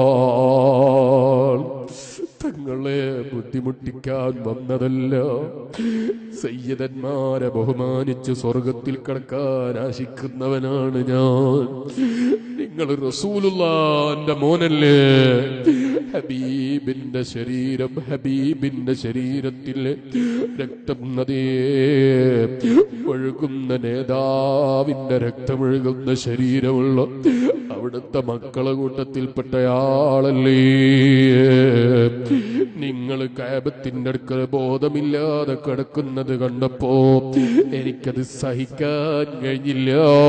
Speaker 1: തങ്ങളെ ബുദ്ധിമുട്ടിക്കാൻ വന്നതല്ല സയ്യദന്മാരെ ബഹുമാനിച്ച് സ്വർഗത്തിൽ കടക്കാൻ ആശിക്കുന്നവനാണ് ഞാൻ നിങ്ങൾ റസൂലുള്ളാന്റെ മോനല്ലേ ഹബീബിന്റെ ശരീരം ഹബീബിന്റെ ശരീരത്തിലെ രക്തം നദേ ഒഴുകുന്ന നേതാവിന്റെ രക്തമൊഴുകുന്ന ശരീരമുള്ള അവിടുത്തെ മക്കളെ കൂട്ടത്തിൽപ്പെട്ടയാളല്ലേ നിങ്ങൾ കാബത്തിന്റെ അടുക്കൽ ബോധമില്ലാതെ കിടക്കുന്നത് കണ്ടപ്പോ എനിക്കത് സഹിക്കാൻ കഴിഞ്ഞില്ല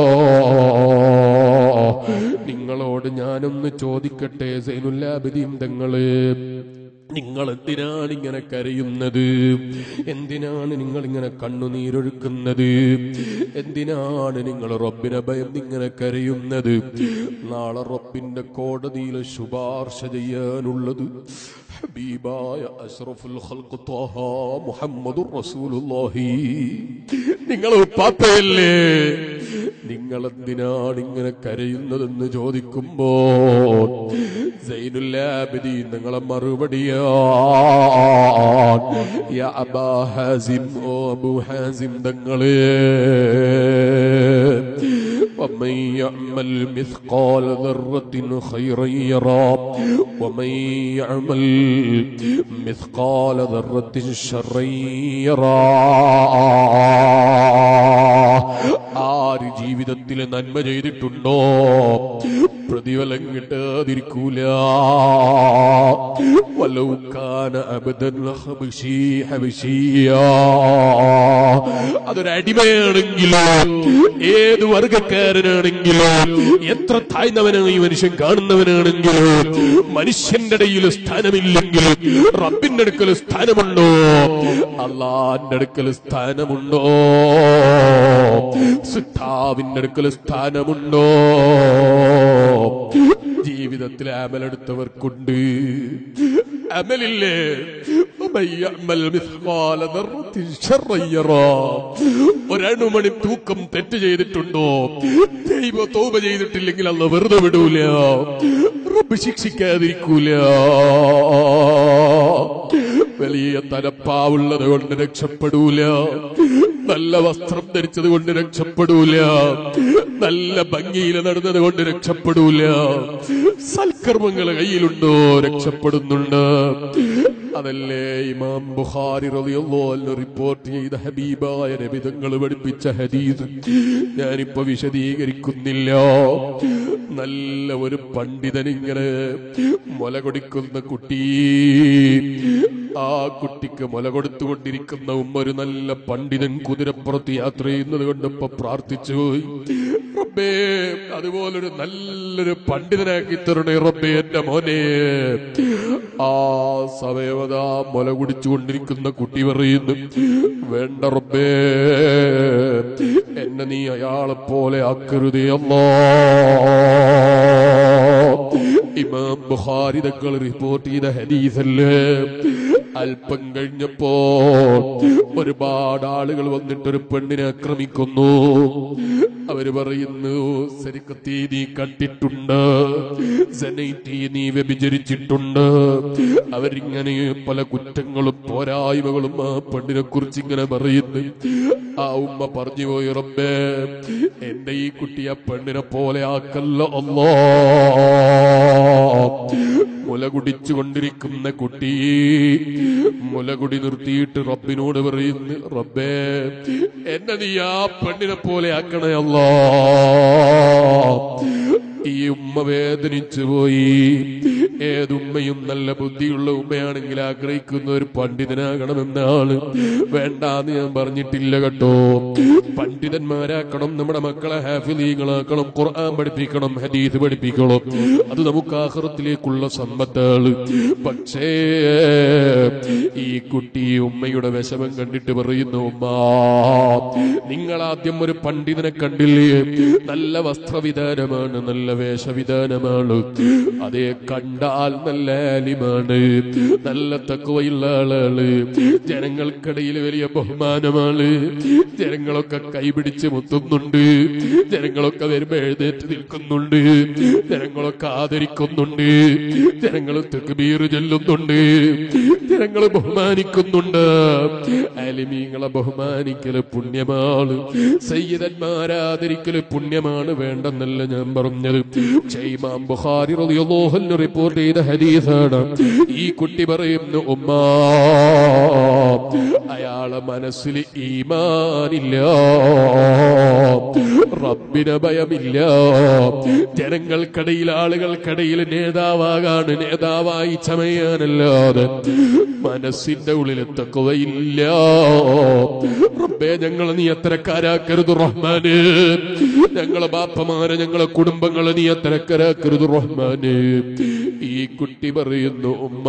Speaker 1: നിങ്ങളോട് ഞാനൊന്ന് ചോദിക്കട്ടെ സൈനുല്ലാബിദീം തങ്ങള് നിങ്ങൾ എന്തിനാണ് ഇങ്ങനെ കരയുന്നത് എന്തിനാണ് നിങ്ങൾ ഇങ്ങനെ കണ്ണുനീരൊഴുക്കുന്നത് എന്തിനാണ് നിങ്ങൾ റബ്ബിനെ ഭയന്ന് ഇങ്ങനെ കരയുന്നത് നാളെ റബ്ബിന്റെ കോടതിയിൽ ശുപാർശ ചെയ്യാനുള്ളത് ഹബീബായ അഷ്റഫുൽ ഖൽഖ് ത്വാഹ മുഹമ്മദുർ റസൂലുള്ളാഹി നിങ്ങൾ പാപ്പയല്ലേ നിങ്ങൾ എന്തിനാണ് ഇങ്ങനെ കരയുന്നതെന്ന് ചോദിക്കുമ്പോൾ സൈനുല്ലാബിദീൻ നിങ്ങളെ മറുപടിയാ യാ അബാ ഹാസിം ഓ അബു ഹാസിം തങ്ങളെ ومن يعمل مثقال ذرة خيرا يرى ومن يعمل مثقال ذرة شرا يرى ആര് ജീവിതത്തിൽ നന്മ ചെയ്തിട്ടുണ്ടോ പ്രതിഫലം കിട്ടാതിരിക്കൂല വലൗക്കാന അബദൻ ഹബശീ ഹബശീയ അതൊരു അടിമയാണെങ്കിലോ ഏത് വർഗക്കാരനാണെങ്കിലോ എത്ര താഴ്ന്നവനാണ് ഈ മനുഷ്യൻ കാണുന്നവനാണെങ്കിലോ മനുഷ്യന്റെ ഇടയിൽ സ്ഥാനമില്ലെങ്കിലും റബ്ബിന്റെ അടുക്കൽ സ്ഥാനമുണ്ടോ അള്ളാന്റെ അടുക്കൽ സ്ഥാനമുണ്ടോ സുത്താവിന്റെ അടുക്കൽ സ്ഥാനമുണ്ടോ ജീവിതത്തിൽ അമലെടുത്തവർക്കുണ്ട് അമലില്ലേ ومن يعمل مثقال ذرة شرا يرى. ഒരണുമണി തൂക്കം തെറ്റ് ചെയ്തിട്ടുണ്ടോ ദൈവ തോപ ചെയ്തിട്ടില്ലെങ്കിൽ അല്ല വെറുതെ വിടൂല റബ്ബ് ശിക്ഷിക്കാതിരിക്കൂല വലിയ തലപ്പാവുള്ളത് കൊണ്ട് രക്ഷപ്പെടൂല നല്ല വസ്ത്രം ധരിച്ചത് കൊണ്ട് രക്ഷപ്പെടൂല നല്ല ഭംഗിയിൽ നടന്നത് കൊണ്ട് രക്ഷപ്പെടൂല സൽക്കർമ്മങ്ങൾ കയ്യിലുണ്ടോ രക്ഷപ്പെടുന്നുണ്ട് അതല്ലേ ഇമാം ബുഖാരി റളിയല്ലാഹു റിപ്പോർട്ട് ചെയ്ത ഹബീബായ നബിതങ്ങൾ പഠിപ്പിച്ച ഹദീസ് ഞാനിപ്പോ വിശദീകരിക്കുന്നില്ല നല്ല ഒരു പണ്ഡിതൻ ഇങ്ങനെ മുല കൊടുക്കുന്ന കുട്ടി ആ കുട്ടിക്ക് മുല കൊടുത്തുകൊണ്ടിരിക്കുന്ന ഉമ്മ ഒരു നല്ല പണ്ഡിതൻ കുതിരപ്പുറത്ത് യാത്ര ചെയ്യുന്നത് കണ്ടപ്പോ പ്രാർത്ഥിച്ചു പോയി റബ്ബേ അതുപോലൊരു നല്ലൊരു പണ്ഡിതനാക്കി തരണേ റബ്ബേ എന്റെ മോനെ ആ സമയവതാ മുല കുടിച്ചുകൊണ്ടിരിക്കുന്ന കുട്ടി പറയുന്നു വേണ്ട റബ്ബേ എന്നെ നീ അയാളെ പോലെ ആക്കരുതേ അല്ലോ ഇമാം ബുഖാരി തങ്ങൾ റിപ്പോർട്ട് ചെയ്ത ഹദീസല്ലേ അല്പം കഴിഞ്ഞപ്പോ ഒരുപാട് ആളുകൾ വന്നിട്ട് ഒരു പെണ്ണിനെ ആക്രമിക്കുന്നു അവര് പറയുന്നു സരിക്കത്തി നീ കണ്ടിട്ടുണ്ട് സനൈറ്റി നീ വ്യഭിചരിച്ചിട്ടുണ്ട് അവരിങ്ങനെ പല കുറ്റങ്ങളും പോരായ്മകളും ആ പെണ്ണിനെ കുറിച്ച് ഇങ്ങനെ പറയുന്നു ആ ഉമ്മ പറഞ്ഞു പോയി റബ്ബേ എന്റെ ഈ കുട്ടി ആ പെണ്ണിനെ പോലെ ആക്കല്ല അല്ലോ മുല കുടിച്ചുകൊണ്ടിരിക്കുന്ന കുട്ടി മുലകുടി നിർത്തിയിട്ട് റബ്ബിനോട് പറയുന്നു റബ്ബേ എന്നെ നീ ആ പെണ്ണിനെ പോലെ ആക്കണേ അല്ലോ ഈ ഉമ്മ വേദനിച്ചു പോയി ഏതുമ്മയും നല്ല ബുദ്ധിയുള്ള ഉമ്മയാണെങ്കിൽ ആഗ്രഹിക്കുന്ന ഒരു പണ്ഡിതനാകണമെന്നാണ് വേണ്ടാന്ന് ഞാൻ പറഞ്ഞിട്ടില്ല കേട്ടോ പണ്ഡിതന്മാരാക്കണം നമ്മുടെ മക്കളെ ഹാഫിലീകളാക്കണം ഖുർആൻ പഠിപ്പിക്കണം ഹദീസ് പഠിപ്പിക്കണം അത് നമുക്ക് ആഹ്റത്തിലേക്കുള്ള സമ്പത്താണ് പക്ഷേ ഈ കുട്ടി ഉമ്മയുടെ വിഷമം കണ്ടിട്ട് പറയുന്നു ഉമ്മ നിങ്ങൾ ആദ്യം ഒരു പണ്ഡിതനെ കണ്ടില്ലേ നല്ല വസ്ത്രവിധാനമാണ് നല്ല വേഷവിധാനമാണ് അതേ കണ്ടാൽ നല്ല ആലിമാണ് നല്ല തക്കുവയുള്ള ആളാണ് ജനങ്ങൾക്കിടയിൽ വലിയ ബഹുമാനമാണ് ജനങ്ങളൊക്കെ കൈപിടിച്ച് മുത്തുന്നുണ്ട് ജനങ്ങളൊക്കെ വരുമ്പോ എഴുന്നേറ്റ് നിൽക്കുന്നുണ്ട് ജനങ്ങളൊക്കെ ആദരിക്കുന്നുണ്ട് ജനങ്ങൾ തെക്കുബീർ ചൊല്ലുന്നുണ്ട് ജനങ്ങൾ ബഹുമാനിക്കുന്നുണ്ട് അലിമീങ്ങളെ ബഹുമാനിക്കല് പുണ്യമാണ് സയ്യിദന്മാരാദരിക്കല് പുണ്യമാണ് വേണ്ടെന്നല്ല ഞാൻ പറഞ്ഞത് പക്ഷേ ഇമാം ബുഖാരി റളിയല്ലാഹു അൻഹു റിപ്പോർട്ട് ചെയ്ത ഹദീസാണ് ഈ കുട്ടി പറയുന്നു ഉമ്മ അയാളെ മനസ്സിൽ ഈമാനില്ല റബ്ബിന് ഭയമില്ല ജനങ്ങൾക്കിടയിൽ ആളുകൾക്കിടയിൽ നേതാവാകാണ് നേതാവായി ചമയാനല്ലാതെ മനസ്സിന്റെ ഉള്ളിൽ തക്കവയില്ല റബ്ബേ ഞങ്ങളെ നീ അത്തരക്കാരാക്കരുത് റഹ്മാന് ഞങ്ങളെ ബാപ്പമാരെ ഞങ്ങളെ കുടുംബങ്ങളെ നീ അത്തരക്കാരാക്കരുത് റഹ്മാന് ഈ കുട്ടി പറയുന്നു ഉമ്മ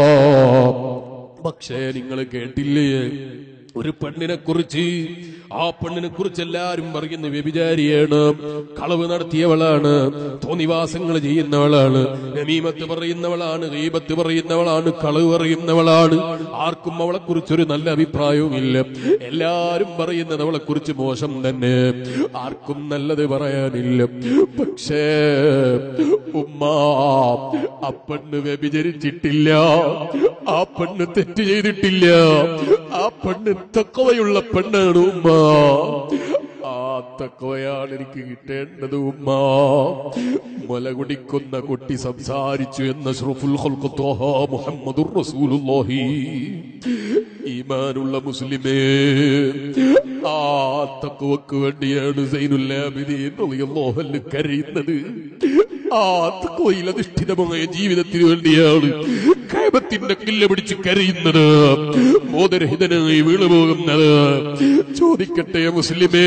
Speaker 1: പക്ഷേ നിങ്ങൾ കേട്ടില്ലേ ഒരു പെണ്ണിനെ കുറിച്ച് ആ പെണ്ണിനെ കുറിച്ച് എല്ലാരും പറയുന്ന വ്യഭിചാരിയാണ് കളവ് നടത്തിയവളാണ് തോന്നിവാസങ്ങൾ ചെയ്യുന്നവളാണ് നമീമത്ത് പറയുന്നവളാണ് ഗീബത്ത് പറയുന്നവളാണ് കളവ് പറയുന്നവളാണ് ആർക്കും അവളെ കുറിച്ച് ഒരു നല്ല അഭിപ്രായവുമില്ല എല്ലാരും പറയുന്നത് അവളെ കുറിച്ച് മോശം തന്നെ ആർക്കും നല്ലത് പറയാനില്ല പക്ഷേ ഉമ്മ ആ പെണ്ണ് വ്യഭിചരിച്ചിട്ടില്ല ആ പെണ്ണ് തെറ്റ് ചെയ്തിട്ടില്ല ആ പെണ്ണ് തക്കവയുള്ള പെണ്ണാണ് ഉമ്മ ആ തക്കവയാണ് എനിക്ക് കിട്ടേണ്ടത് ഉമ്മ മുല കുടിക്കുന്ന കുട്ടി സംസാരിച്ചു എന്ന ഷ്റഫുൽ ഖൽഖ് ത്വഹ മുഹമ്മദുർ റസൂലുള്ളാഹി ഈമാനുള്ള മുസ്ലിമേ ആ തക്കവക്ക് വേണ്ടിയാണ് സൈനുൽ ആബിദീൻ റളിയല്ലാഹു അൻഹു കരയുന്നത് ആ തക്കവയിൽ അധിഷ്ഠിതമായ ജീവിതത്തിന് വേണ്ടിയാണ് കൈബത്തിന്റെ കില്ല പിടിച്ച് കരയുന്നത് ബോധരഹിതനായി വീണുപോകുന്നത് ചോദിക്കട്ടെ മുസ്ലിമേ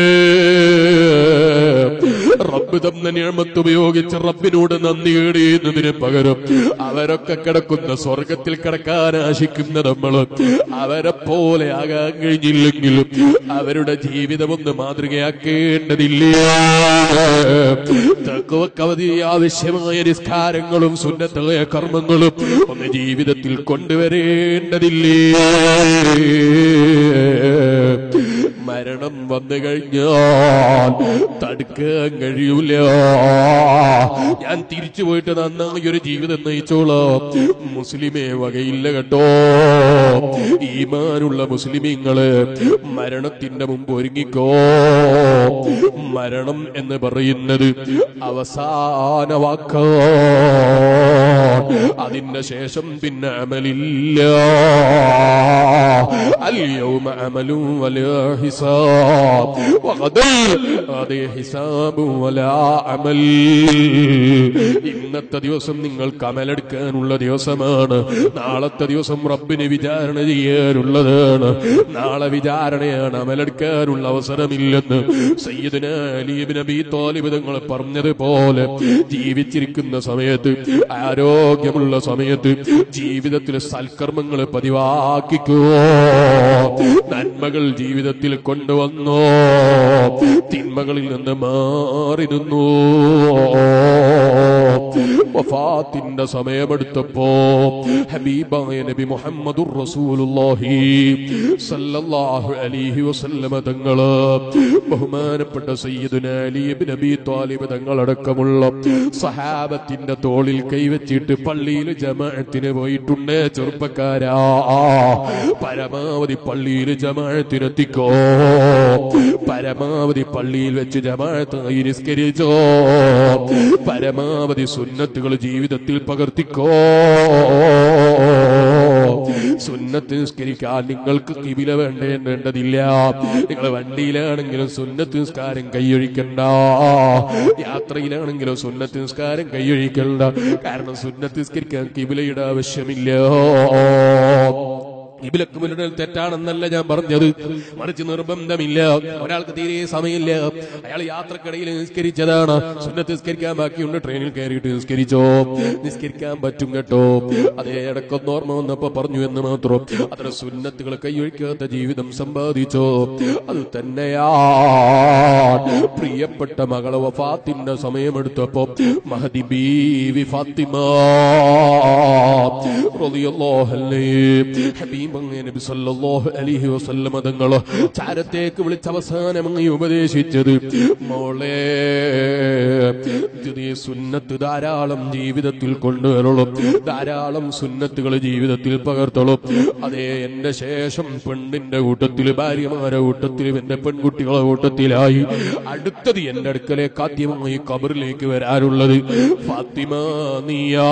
Speaker 1: റബ്ബ് തന്ന നിയമത്ത് ഉപയോഗിച്ച് റബ്ബിനോട് നന്ദി കേടിയുന്നതിന് പകരം അവരൊക്കെ കിടക്കുന്ന സ്വർഗത്തിൽ കിടക്കാൻ ആശിക്കുന്ന നമ്മൾ അവരെ പോലെ ആകാൻ കഴിഞ്ഞില്ലെങ്കിലും അവരുടെ ജീവിതം ഒന്ന് മാതൃകയാക്കേണ്ടതില്ലേ തക്കവക്കവധി ആവശ്യമായ നിസ്കാരങ്ങളും സുന്നത്തായ കർമ്മങ്ങളും ഒന്ന് ജീവിതത്തിൽ കൊണ്ടുവരേണ്ടതില്ലേ മരണം വന്നു കഴിഞ്ഞാൽ തടുക്കാൻ കഴിയൂല ഞാൻ തിരിച്ചു പോയിട്ട് നന്നായി ഒരു ജീവിതം നയിച്ചോളാം മുസ്ലിമേ വകയില്ല കേട്ടോ ഈമാനുള്ള മുസ്ലിമീങ്ങള് മരണത്തിന്റെ മുമ്പ് ഒരുങ്ങിക്കോ മരണം എന്ന് പറയുന്നത് അവസാന വാക്കാ അതിന്റെ ശേഷം പിന്നെ അമലില്ല اليوم عمل ولا حساب وغدا അതേ ഹിസാബ് ولا അമൽ ഇന്നത്തെ ദിവസം നിങ്ങൾക്ക് അമലെടുക്കാനുള്ള ദിവസമാണ് നാളത്തെ ദിവസം റബ്ബിനെ വിചാരണ ചെയ്യാനുള്ളതാണ് നാളെ വിചാരണയാണ് അമലെടുക്കാനുള്ള അവസരമില്ലെന്ന് സയ്യിദുന അലീബ് നബി താലിബ് തങ്ങൾ പറഞ്ഞതുപോലെ ജീവിച്ചിരിക്കുന്ന സമയത്ത് ആരോഗ്യമുള്ള സമയത്ത് ജീവിതത്തിൽ സൽക്കർമ്മങ്ങൾ പതിവാക്കിക്കോ നന്മകൾ ജീവിതത്തിൽ കൊണ്ടുവന്നോ തിന്മകളിൽ നിന്ന് മാറി നിന്നു വഫാത്തിന്റെ സമയമെടുത്തപ്പോ ഹബീബായ നബി മുഹമ്മദുർ റസൂലുള്ളാഹി സല്ലല്ലാഹു അലൈഹി വസല്ലമ തങ്ങള് ബഹുമാനപ്പെട്ട സയ്യിദുന അലി ഇബ്നു നബി ത്വാലിബ് തങ്ങളടക്കമുള്ള സഹാബത്തിന്റെ തോളിൽ കൈവച്ചിട്ട് പള്ളിയിൽ ജമാഅത്തിന് പോയിട്ടുണ്ട് ചെറുപ്പക്കാരാ പരമാവധി പള്ളിയിൽ ജമാഅത്തിനെത്തിക്കോ പരമാവധി പള്ളിയിൽ വെച്ച് ജമാഅത്തായി നിസ്കരിച്ചോ പരമാവധി സുന്നത്തുകൾ ജീവിതത്തിൽ പകർത്തിക്കോ സുന്നത്ത് നിസ്കരിക്കാൻ നിങ്ങൾക്ക് കിബില വേണ്ടേണ്ടതില്ല നിങ്ങൾ വണ്ടിയിലാണെങ്കിലും സുന്നത്ത് നിസ്കാരം കൈയൊഴിക്കണ്ട യാത്രയിലാണെങ്കിലും സുന്നത്ത് നിസ്കാരം കൈയൊഴിക്കണ്ട കാരണം സുന്നത്ത് നിസ്കരിക്കാൻ കിബിലയുടെ ആവശ്യമില്ല ഇബിലക്ക് മുന്നിൽ തെറ്റാണെന്നല്ല ഞാൻ പറഞ്ഞത് മറിച്ച് നിർബന്ധമില്ല ഒരാൾക്ക് തീരെ സമയമില്ല അയാൾ യാത്രക്കിടയിൽ നിസ്കരിച്ചതാണ് സുന്നത്ത് നിസ്കരിക്കാൻ ബാക്കിയുണ്ട് ട്രെയിനിൽ കയറിയിട്ട് നിസ്കരിച്ചോ നിസ്കരിക്കാൻ പറ്റും കേട്ടോ അതേ ഇടക്കൊന്ന് ഓർമ്മ വന്നപ്പോ പറഞ്ഞു എന്ന് മാത്രം അത്ര സുന്നത്തുകൾ കൈയൊഴിക്കാത്ത ജീവിതം സമ്പാദിച്ചോ അത് തന്നെയാ പ്രിയപ്പെട്ട മകളെ വഫാത്തിന്റെ സമയമെടുത്തപ്പോ മഹദി ബീവി ഫാത്തിമ റളിയല്ലാഹു അൻഹ ഹബീബ് അങ്ങ് നബി സല്ലല്ലാഹു അലൈഹി വസല്ലം തങ്ങള് ചാരത്തേക്ക് വിളിച്ച് അവസാനം അങ്ങ് ഉപദേശിച്ചത് മോളെ ഇത് നീ സുന്നത്ത് ധാരാളം ജീവിതത്തിൽ കൊണ്ടുവരണം ധാരാളം സുന്നത്തുകൾ ജീവിതത്തിൽ പകർത്തണം അതേ എന്റെ ശേഷം പെണ്ണിന്റെ കൂട്ടത്തിൽ ഭാര്യമാരുടെ കൂട്ടത്തിൽ എന്റെ പെൺകുട്ടികളെ കൂട്ടത്തിലായി അടുത്തത് എന്റെ അടുക്കലേക്ക് ആദ്യമായി കബറിലേക്ക് വരാനുള്ളത് ഫാത്തിമ നീയാ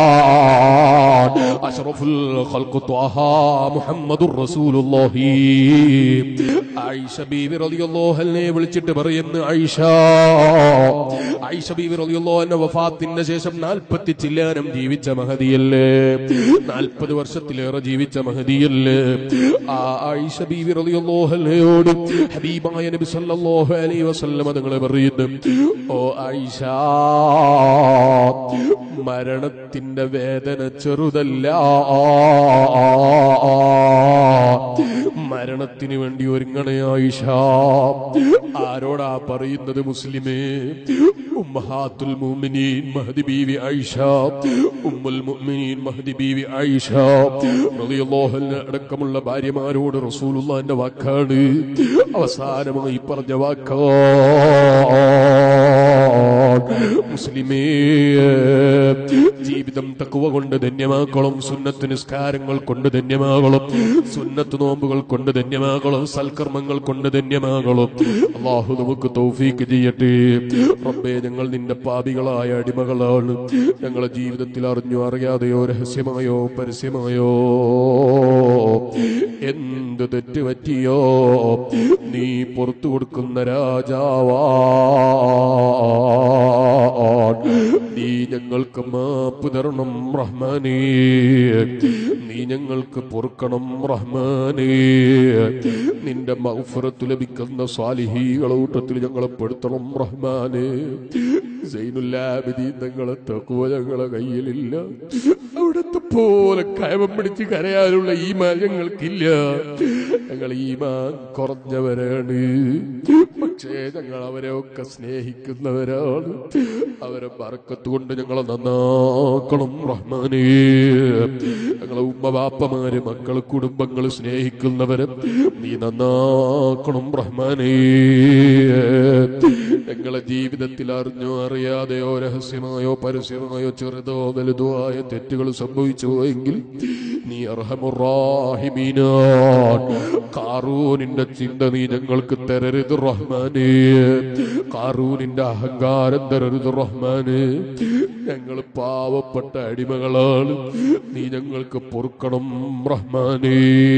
Speaker 1: അഷ്റഫുൽ ഖൽഖു ത്വാഹ മുഹമ്മദുർ റസൂലുള്ളാഹി ആയിഷ ബീവി റളിയല്ലാഹു അൻഹയെ വിളിച്ചിട്ട് പറയുന്നു ആയിഷ ആയിഷ ബീവി റളിയല്ലാഹു അൻഹ വഫാത്തിന്റെ ശേഷം 40 ചില്ലാനം ജീവിച്ച മഹദിയല്ലേ 40 വർഷത്തിലേറെ ജീവിച്ച മഹദിയല്ലേ ആ ആയിഷ ബീവി റളിയല്ലാഹു അൻഹയോട് ഹബീബായ നബി സല്ലല്ലാഹു അലൈഹി വസല്ലം തങ്ങളെ പറയുന്നു ഓ ആയിഷ മരണത്തിന്റെ വേദന ചെറുതല്ല മരണത്തിന് വേണ്ടി ഒരുങ്ങണേ ആയിഷ ആരോടാ പറയുന്നത് മുസ്ലിമേ ഉമ്മഹാത്തുൽ മുഅ്മിനീൻ മഹദി ബീവി ആയിഷ ഉമ്മുൽ മുഅ്മിനീൻ മഹദി ബീവി ആയിഷ റളിയല്ലാഹു അൻഹ അടക്കമുള്ള ഭാര്യമാരോട് റസൂലുള്ളാഹിന്റെ വാക്കാണ് അവസാനമായി പറഞ്ഞ വാക്കാ മുസ്ലിമേ ജീവിതം തക്കുവ കൊണ്ട് ധന്യമാക്കണം സുന്നത്ത് നിസ്കാരങ്ങൾ കൊണ്ട് ധന്യമാകണം സുന്നത്ത് നോമ്പുകൾ കൊണ്ട് ധന്യമാകണം സൽക്കർമ്മങ്ങൾ കൊണ്ട് ധന്യമാകണം അള്ളാഹു നമുക്ക് തൗഫീക്ക് ചെയ്യട്ടെ റബ്ബേ ഞങ്ങൾ നിന്റെ പാപികളായ അടിമകളാണ് ഞങ്ങളെ ജീവിതത്തിൽ അറിഞ്ഞോ അറിയാതെയോ രഹസ്യമായോ പരസ്യമായോ എന്ത് തെറ്റ് പറ്റിയോ നീ പുറത്തു കൊടുക്കുന്ന രാജാവാ നീ ഞങ്ങൾക്ക് മാപ്പ് തരണം റഹ്മാനേ നീ ഞങ്ങൾക്ക് പൊറുക്കണം റഹ്മാനേ നിന്റെ മൗഫറത്ത് ലഭിക്കുന്ന സ്വാലിഹീകളെ കൂട്ടത്തിൽ ഞങ്ങളെ പെടുത്തണം റഹ്മാനേ സൈനുല്ലാബിദി ഞങ്ങളെ തക്കുവ ഞങ്ങളെ കയ്യിലില്ല അവിടത്തെ പോലെ കയവം പിടിച്ച് കരയാനുള്ള ഈ മാൻ ഞങ്ങൾക്കില്ല ഞങ്ങൾ ഈ മാൻ കുറഞ്ഞവരാണ് പക്ഷേ ഞങ്ങൾ അവരെ ഒക്കെ സ്നേഹിക്കുന്നവരാണ് അവരെ ബറക്കത്ത് കൊണ്ട് ഞങ്ങളെ നന്നാക്കണം റഹ്മാനേ ഞങ്ങളെ ഉമ്മ ബാപ്പമാര് മക്കള് കുടുംബങ്ങൾ സ്നേഹിക്കുന്നവരെ നീ നന്നാക്കണം റഹ്മാനേ ഞങ്ങളെ ജീവിതത്തിൽ അറിഞ്ഞോ അറിയാതെയോ രഹസ്യമായോ പരസ്യമായോ ചെറുതോ വലുതോ ആയ തെറ്റുകൾ സംഭവിച്ചു എങ്കിൽ നീ അർഹമുറാഹിമീനാൻ കാറൂനിന്റെ ചിന്ത നീ ഞങ്ങൾക്ക് തരരുത് റഹ്മാനേ കാറൂനിന്റെ അഹങ്കാരം തരരുത് റഹ്മാനേ ഞങ്ങൾ പാവപ്പെട്ട അടിമകളാണ് നീ ഞങ്ങൾക്ക് പൊറുക്കണം റഹ്മാനേ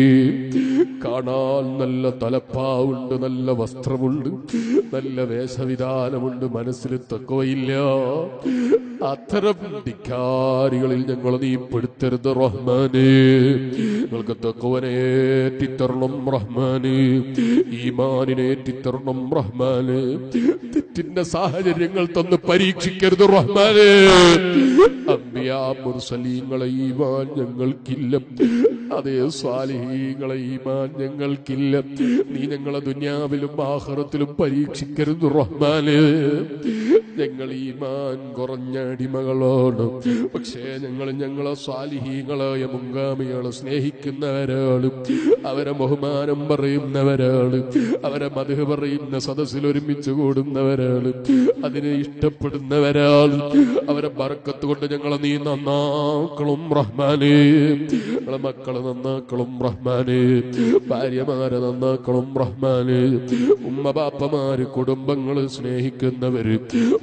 Speaker 1: കാണാൻ നല്ല തലപ്പാവുണ്ട് നല്ല വസ്ത്രമുണ്ട് നല്ല വേഷവിധാനമുണ്ട് മനസ്സിൽ തക്കവയില്ല അത്തരം ധിക്കാരികളിൽ ഞങ്ങൾ നീ പെടുത്തരുത് റഹ്മാനേ ഞങ്ങൾക്ക് തക്കവനേറ്റിത്തരണം റഹ്മാനേ ഈമാനിനേറ്റിത്തരണം റഹ്മാനേ തെറ്റിന്റെ സാഹചര്യങ്ങൾ തന്ന് പരീക്ഷിക്കരുത് റഹ്മാനേ അമ്പിയാ മുർസലീങ്ങളെ ഈമാൻ ഞങ്ങൾക്കില്ല അതേ സ്വാലിഹീങ്ങളെ ഈമാൻ ഞങ്ങൾക്കില്ല നീ ഞങ്ങളെ ദുനിയാവിലും ആഹ്റത്തിലും പരീക്ഷിക്കരുത് റഹ്മാന് ഞങ്ങൾ ഈമാൻ കുറഞ്ഞ അടിമകളാണ് പക്ഷേ ഞങ്ങൾ ഞങ്ങളെ സ്വാലിഹീങ്ങളായ മുങ്കാമികളെ സ്നേഹിക്കുന്നവരാണ് അവരെ ബഹുമാനം പറയുന്നവരാണ് അവരെ മധു പറയുന്ന സദസ്സിൽ ഒരുമിച്ച് കൂടുന്നവരാണ് അതിനെ ഇഷ്ടപ്പെടുന്നവരാണ് അവരെ ബറക്കത്ത് കൊണ്ട് ഞങ്ങളെ നീ നന്നാക്കണം റഹ്മാനേ ഞങ്ങളെ മക്കളെ നന്നാക്കണം റഹ്മാനേ ഭാര്യമാരെ നന്നാക്കണം റഹ്മാനേ ഉമ്മ ബാപ്പമാര് കുടുംബങ്ങള് സ്നേഹിക്കുന്നവര്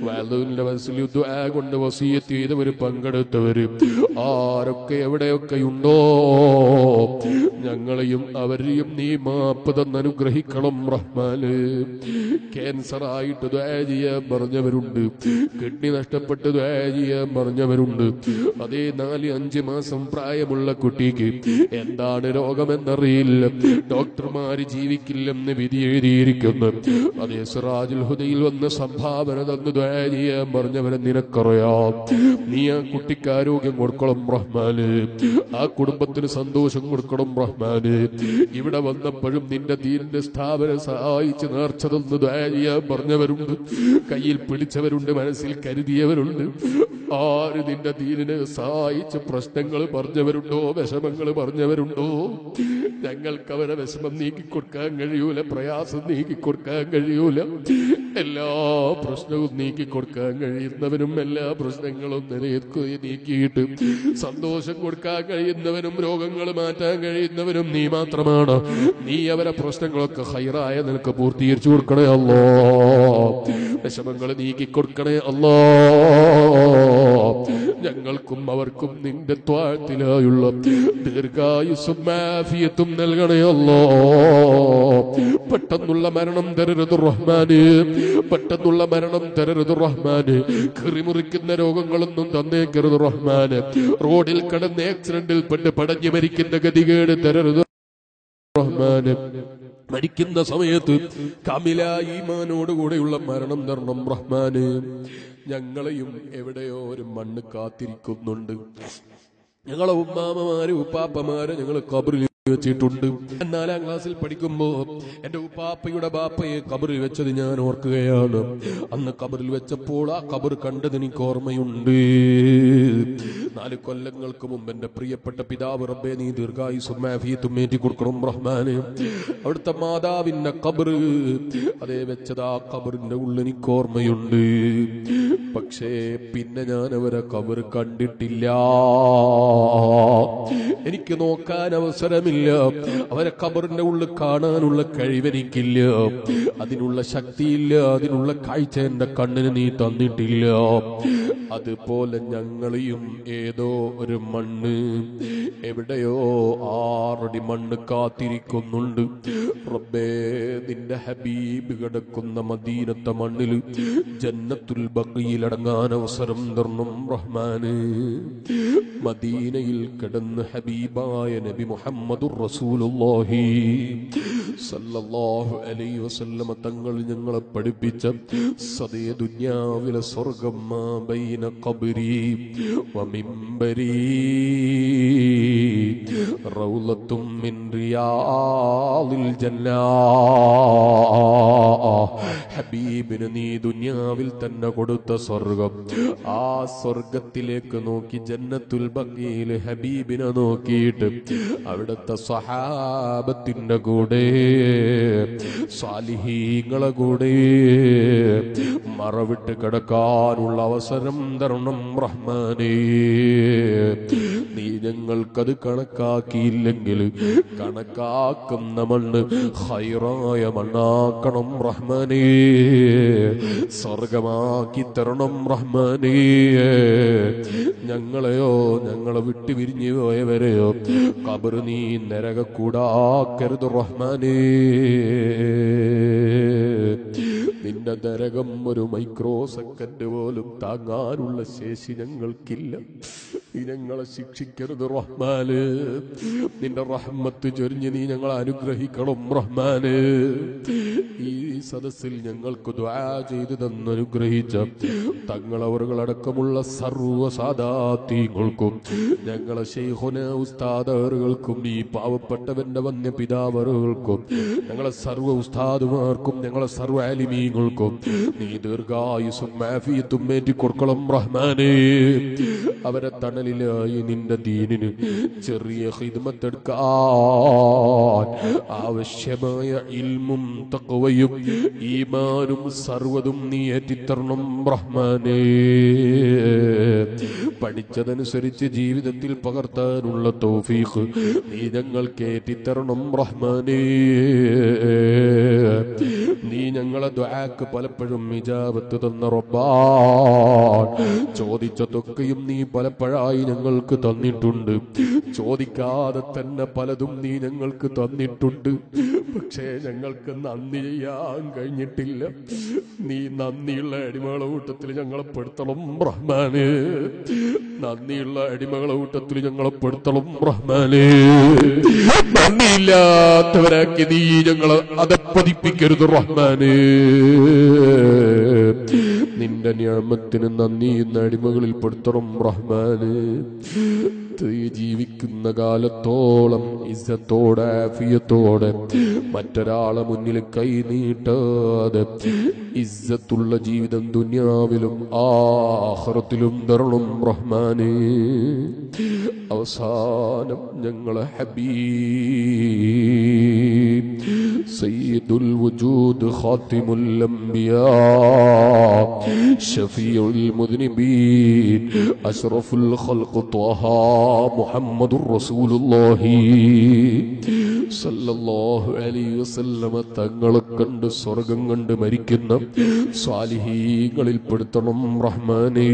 Speaker 1: വഅദുവിന്റെ വസീലു ദുആ കൊണ്ട് വസീയത്ത് ചെയ്തവര് പങ്കെടുത്തവര് ആരൊക്കെ എവിടെയൊക്കെയുണ്ടോ ഞങ്ങളെയും അവരെയും നീ മാപ്പ് തന്നനുഗ്രഹിക്കണം റഹ്മാന് ക്യാൻസർ ആയിട്ട് ദ്വാ ചെയ്യാൻ പറഞ്ഞവരുണ്ട് കിഡ്നി നഷ്ടപ്പെട്ട് ദ്വാ ചെയ്യാൻ പറഞ്ഞവരുണ്ട് അതേ നാല് അഞ്ച് മാസം പ്രായമുള്ള കുട്ടിക്ക് എന്താണ് രോഗമെന്നറിയില്ല ഡോക്ടർമാര് ജീവിക്കില്ലെന്ന് വിധി എഴുതിയിരിക്കുന്നു അതേ സിറാജുൽ ഹുദയിൽ വന്ന സംഭാവന തന്ന് ദ്വാ ചെയ്യാൻ പറഞ്ഞവരെ നിനക്കറിയാം നീ ആ കുട്ടിക്ക് ആരോഗ്യം കൊടുക്കണം റഹ്മാന് ആ കുടുംബത്തിന് സന്തോഷം കൊടുക്കണം റഹ്മാന് ഇവിടെ വന്നപ്പോഴും നിന്റെ ദീനിന്റെ സ്ഥാപനം സഹായിച്ച് നേർച്ച തന്ന് ദ്വാ ചെയ്യാൻ പറഞ്ഞവരുണ്ട് കയ്യിൽ പിടിച്ചവരുണ്ട് മനസ്സിൽ കരുതിയവരുണ്ട് ആര് നിന്റെ ദീനിനെ സഹായിച്ച് പ്രശ്നങ്ങൾ പറഞ്ഞവരുണ്ടോ വിഷമങ്ങൾ പറഞ്ഞവരുണ്ടോ ഞങ്ങൾക്ക് അവരെ വിഷമം നീക്കിക്കൊടുക്കാൻ കഴിയൂല പ്രയാസം നീക്കിക്കൊടുക്കാൻ കഴിയൂല എല്ലാ പ്രശ്നവും നീക്കിക്കൊടുക്കാൻ കഴിയുന്നവനും എല്ലാ പ്രശ്നങ്ങളും നിലനിൽക്കുക നീക്കിയിട്ട് സന്തോഷം കൊടുക്കാൻ കഴിയുന്നവനും രോഗങ്ങൾ മാറ്റാൻ കഴിയുന്നവനും നീ മാത്രമാണ് നീ അവരെ പ്രശ്നങ്ങളൊക്കെ ഹൈറായ നിനക്ക് പൂർത്തീകരിച്ചു കൊടുക്കണേ അല്ലോ വിഷമങ്ങൾ നീക്കിക്കൊടുക്കണേ അല്ലോ ഞങ്ങൾക്കും അവർക്കും നിന്റെ ത്വാഴത്തിലായുള്ള ദീർഘായുസും മാഫിയത്തും നൽകണേ അല്ലോ പെട്ടെന്നുള്ള മരണം തരരുത് റഹ്മാന് പെട്ടെന്നുള്ള മരണം തരരുത് റഹ്മാന് കറിമുറിക്കുന്ന രോഗങ്ങളൊന്നും തന്നേക്കരുത് റഹ്മാന് റോഡിൽ കടന്ന് ആക്സിഡന്റിൽ പെട്ട് പടഞ്ഞു മരിക്കുന്ന ഗതികേട് തരരുത് റഹ്മാന് മരിക്കുന്ന സമയത്ത് കമില ഈമാനോടുകൂടെയുള്ള മരണം തരണം റഹ്മാന് ഞങ്ങളെയും എവിടെയോ ഒരു മണ്ണ് കാത്തിരിക്കുന്നുണ്ട് ഞങ്ങളെ ഉമ്മാമമാര് ഉപ്പാപ്പമാര് ഞങ്ങൾ കബറിൽ വെച്ചിട്ടുണ്ട് ഞാൻ നാലാം ക്ലാസ്സിൽ പഠിക്കുമ്പോ എന്റെ ഉപ്പാപ്പയുടെ ബാപ്പയെ കബറിൽ വെച്ചത് ഞാൻ ഓർക്കുകയാണ് അന്ന് കബറിൽ വെച്ചപ്പോൾ ആ കബർ കണ്ടത് എനിക്ക് ഓർമ്മയുണ്ട് നാല് കൊല്ലങ്ങൾക്ക് മുമ്പ് എന്റെ പ്രിയപ്പെട്ട പിതാവ് റബ്ബെ നീ ദീർഘായുസും മാഫിയത്തും ഏറ്റി കൊടുക്കണം റഹ്മാന് അവിടുത്തെ മാതാവിന്റെ കബർ അതേ വെച്ചത് ആ കബറിന്റെ ഉള്ളിൽ എനിക്ക് ഓർമ്മയുണ്ട് പക്ഷേ പിന്നെ ഞാൻ അവരെ കബർ കണ്ടിട്ടില്ല എനിക്ക് നോക്കാൻ അവസരമില്ല അവരെ കബറിന്റെ ഉള്ളിൽ കാണാനുള്ള കഴിവെനിക്കില്ല അതിനുള്ള ശക്തിയില്ല അതിനുള്ള കാഴ്ച എന്റെ കണ്ണിന് നീ തന്നിട്ടില്ല അതുപോലെ ഞങ്ങളെയും ഏതോ ഒരു മണ്ണ് എവിടെയോ ആറടി മണ്ണ് കാത്തിരിക്കുന്നുണ്ട് റബ്ബേ നിന്റെ ഹബീബ് കിടക്കുന്ന മദീനത്തെ മണ്ണിൽ ജന്നത്തുൽ ബഖിയിലടങ്ങാൻ അവസരം തരണം റഹ്മാന് മദീനയിൽ കിടന്ന് ഹബീബായ നബി മുഹമ്മദുർ റസൂലുള്ളാഹി സല്ലല്ലാഹു അലൈഹി വസല്ലമ തങ്ങൾ ഞങ്ങളെ പഠിപ്പിച്ച സദേ ദുനിയാവിലെ സ്വർഗം മാ ബൈന ഖബരി വമിംബരി റൗളത്തും മിൻ റിയാദിൽ ജന്നാ ഹബീബിന് നീ ദുനിയാവിൽ തന്നെ കൊടുത്ത സ്വർഗം ആ സ്വർഗത്തിലേക്ക് നോക്കി ജന്നത്തുൽ ബഖീൽ ഹബീബിനെ നോക്കിയിട്ട് അവിടുത്തെ സഹാബത്തിന്റെ കൂടെ സാലിഹീങ്ങളെ കൂടെ മറവിട്ട് കിടക്കാനുള്ള അവസരം തരണം റഹ്മാനേ നീ ഞങ്ങൾക്കത് കണക്കാക്കിയില്ലെങ്കിൽ കണക്കാക്കുന്ന മണ്ണ് ഹൈറായ മണ്ണാക്കണം റഹ്മാനേ സ്വർഗമാക്കി തരണം റഹ്മാനേ ഞങ്ങളെയോ ഞങ്ങളെ വിട്ടു വിരിഞ്ഞു പോയവരെയോ കബർ നീ നരക കൂടാക്കരുത് റഹ്മാനേ നിന്റെ നരകം ഒരു മൈക്രോ സെക്കൻഡ് പോലും താങ്ങാനുള്ള ശേഷി ഞങ്ങൾക്കില്ല നീ ഞങ്ങളെ ശിക്ഷിക്കരുത് റഹ്മാന് നിന്റെ റഹ്മത്ത് ചൊരിഞ്ഞ് നീ ഞങ്ങളെ അനുഗ്രഹിക്കണം റഹ്മാന് ഈ സദസ്സിൽ ഞങ്ങൾക്ക് ദ്വാ ചെയ്തു തന്നനുഗ്രഹിച്ച തങ്ങളവറുകളടക്കമുള്ള സർവ്വ സാദാത്യങ്ങൾക്കും ഞങ്ങളെ ഷെയ്ഹുന ഉസ്താദറുകൾക്കും ഈ പാവപ്പെട്ടവന്റെ വന്യ പിതാവറുകൾക്കും ഞങ്ങളെ സർവ്വ ഉസ്താദുമാർക്കും ഞങ്ങളെ സർവ്വ ആലിമീങ്ങൾക്കും നീ ദീർഘായുസും മാഫിയത്തും ഏറ്റി കൊടുക്കണം റഹ്മാനേ അവരെ തണലിലായി നിന്റെ ദീനിന് ചെറിയ ഹിദ്മത്തെടുക്കാൻ ആവശ്യമായ ഇൽമും തക്കവയും ഈമാനും സർവതും നീ ഏറ്റിത്തരണം റഹ്മാനേ പഠിച്ചതനുസരിച്ച് ജീവിതത്തിൽ പകർത്താനുള്ള തൗഫീഖ് നീ ഞങ്ങൾക്ക് ഏറ്റിത്തരണം റഹ്മാനേ നീ ഞങ്ങളെ ദ്വാക്ക് പലപ്പോഴും ഇജാബത്ത് തന്ന റബ്ബാ ചോദിച്ചതൊക്കെയും നീ പലപ്പോഴായി ഞങ്ങൾക്ക് തന്നിട്ടുണ്ട് ചോദിക്കാതെ തന്നെ പലതും നീ ഞങ്ങൾക്ക് തന്നിട്ടുണ്ട് പക്ഷേ ഞങ്ങൾക്ക് നന്ദി ചെയ്യാൻ കഴിഞ്ഞിട്ടില്ല നീ നന്ദിയുള്ള അടിമകളെ കൂട്ടത്തിൽ ഞങ്ങളെ പെടുത്തണം റഹ്മാന് നന്ദിയുള്ള അടിമകളെ കൂട്ടത്തിൽ ഞങ്ങളെ പെടുത്തണം റഹ്മാന് നന്ദിയില്ലാത്തവരാക്കി നീ ഞങ്ങളെ അതപ്പതിപ്പിക്കരുത് റഹ്മാന് നിന്റെ ഞാമത്തിന് നന്ദി എന്ന അടിമകളിൽ പെടുത്തണം റഹ്മാന് നീ ജീവിക്കുന്ന കാലത്തോളം ഇസ്സത്തോടെ ആഫിയത്തോടെ മറ്റൊരാളെ മുന്നിൽ കൈ നീട്ടാതെ ഇസ്സത്തുള്ള ജീവിതം ദുനിയാവിലും ആഹ്റത്തിലും തരണം റഹ്മാന് അവസാനം ഞങ്ങളെ ഹബീബ് സയ്യിദുൽ വജൂദ് ഖാത്തിമുൽ അംബിയാ ഷഫീഉൽ മുദ്നിബീൻ അഷ്റഫുൽ ഖൽഖ് ത്വഹ മുഹമ്മദുർ റസൂലുള്ളാഹി സല്ലല്ലാഹു അലൈഹി വസല്ലമ തങ്ങളെ കണ്ട് സ്വർഗം കണ്ട് മരിക്കുന്ന സ്വാലിഹീങ്ങളിൽ പെടുത്തണം റഹ്മാനേ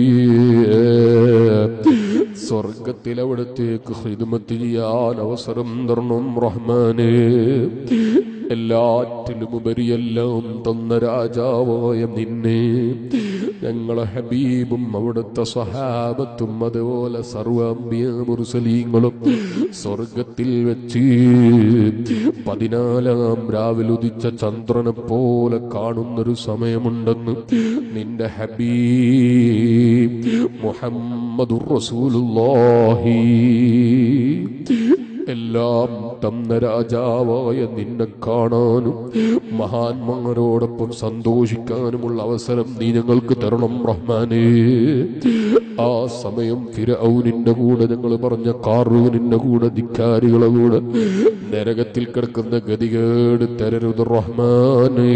Speaker 1: സ്വർഗത്തിൽ അവിടത്തേക്ക് ഹിദ്മത്ത് ചെയ്യാൻ അവസരം തരണം റഹ്മാനേ എല്ലാറ്റിലും ഉപരിയെല്ലാം തന്ന രാജാവായ നിന്നെ ഞങ്ങളെ ഹബീബും അവിടുത്തെ സഹാബത്തും അതുപോലെ സർവാമ്പിയ മുർസലീങ്ങളും സ്വർഗത്തിൽ വെച്ച് പതിനാലാം രാവിലെ ഉദിച്ച ചന്ദ്രനെ പോലെ കാണുന്നൊരു സമയമുണ്ടെന്ന് നിന്റെ ഹബീബ് മുഹമ്മദുർ റസൂലുള്ളാഹി എല്ലാം തന്ന രാജാവായ നിന്നെ കാണാനും മഹാന്മാരോടൊപ്പം സന്തോഷിക്കാനുമുള്ള അവസരം നീ ഞങ്ങൾക്ക് തരണം റഹ്മാനേ ആ സമയം ഫിരൗനിന്റെ കൂടെ ഞങ്ങൾ പറഞ്ഞ കാറൂനിന്റെ കൂടെ ധിക്കാരികളെ കൂടെ നരകത്തിൽ കിടക്കുന്ന ഗതികേട് തരരുത് റഹ്മാനേ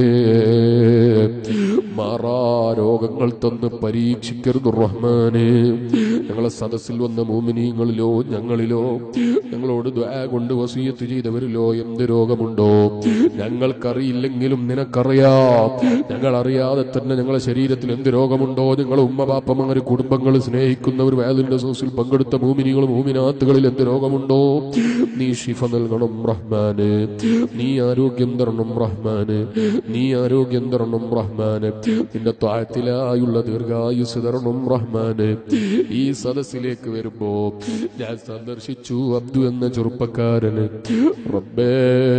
Speaker 1: മാറാ രോഗങ്ങൾ തന്ന് പരീക്ഷിക്കരുത് റഹ്മാനേ ഞങ്ങളെ സദസ്സിൽ വന്ന മോമിനിയങ്ങളിലോ ഞങ്ങളിലോ ഞങ്ങളോട് ദ്വാ കൊണ്ട് വസീയത്ത് ചെയ്തവരിലോ എന്ത് രോഗമുണ്ടോ ഞങ്ങൾക്കറിയില്ലെങ്കിലും നിനക്കറിയാം ഞങ്ങൾ അറിയാതെ തന്നെ ഞങ്ങളെ ശരീരത്തിൽ എന്ത് രോഗമുണ്ടോ ഞങ്ങളെ ഉമ്മ പാപ്പമാര് കുടുംബങ്ങൾ സ്നേഹിക്കുന്നവർ വേദിന്റെ സോസിൽ പങ്കെടുത്ത മൂമിനികൾ മൂമിനാത്തുകളിൽ എന്ത് രോഗമുണ്ടോ നീ ഷിഫ നൽകണം റഹ്മാന് നീ ആരോഗ്യം തരണം റഹ്മാന് നീ ആരോഗ്യം തരണം റഹ്മാന് നിന്റെ താഴത്തിലായുള്ള ദീർഘായുസ് തരണം റഹ്മാന് ഈ സദസ്സിലേക്ക് വരുമ്പോ ഞാൻ സന്ദർശിച്ചു അബ്ദു എന്ന ചെറുപ്പക്കാരന് റബ്ബേ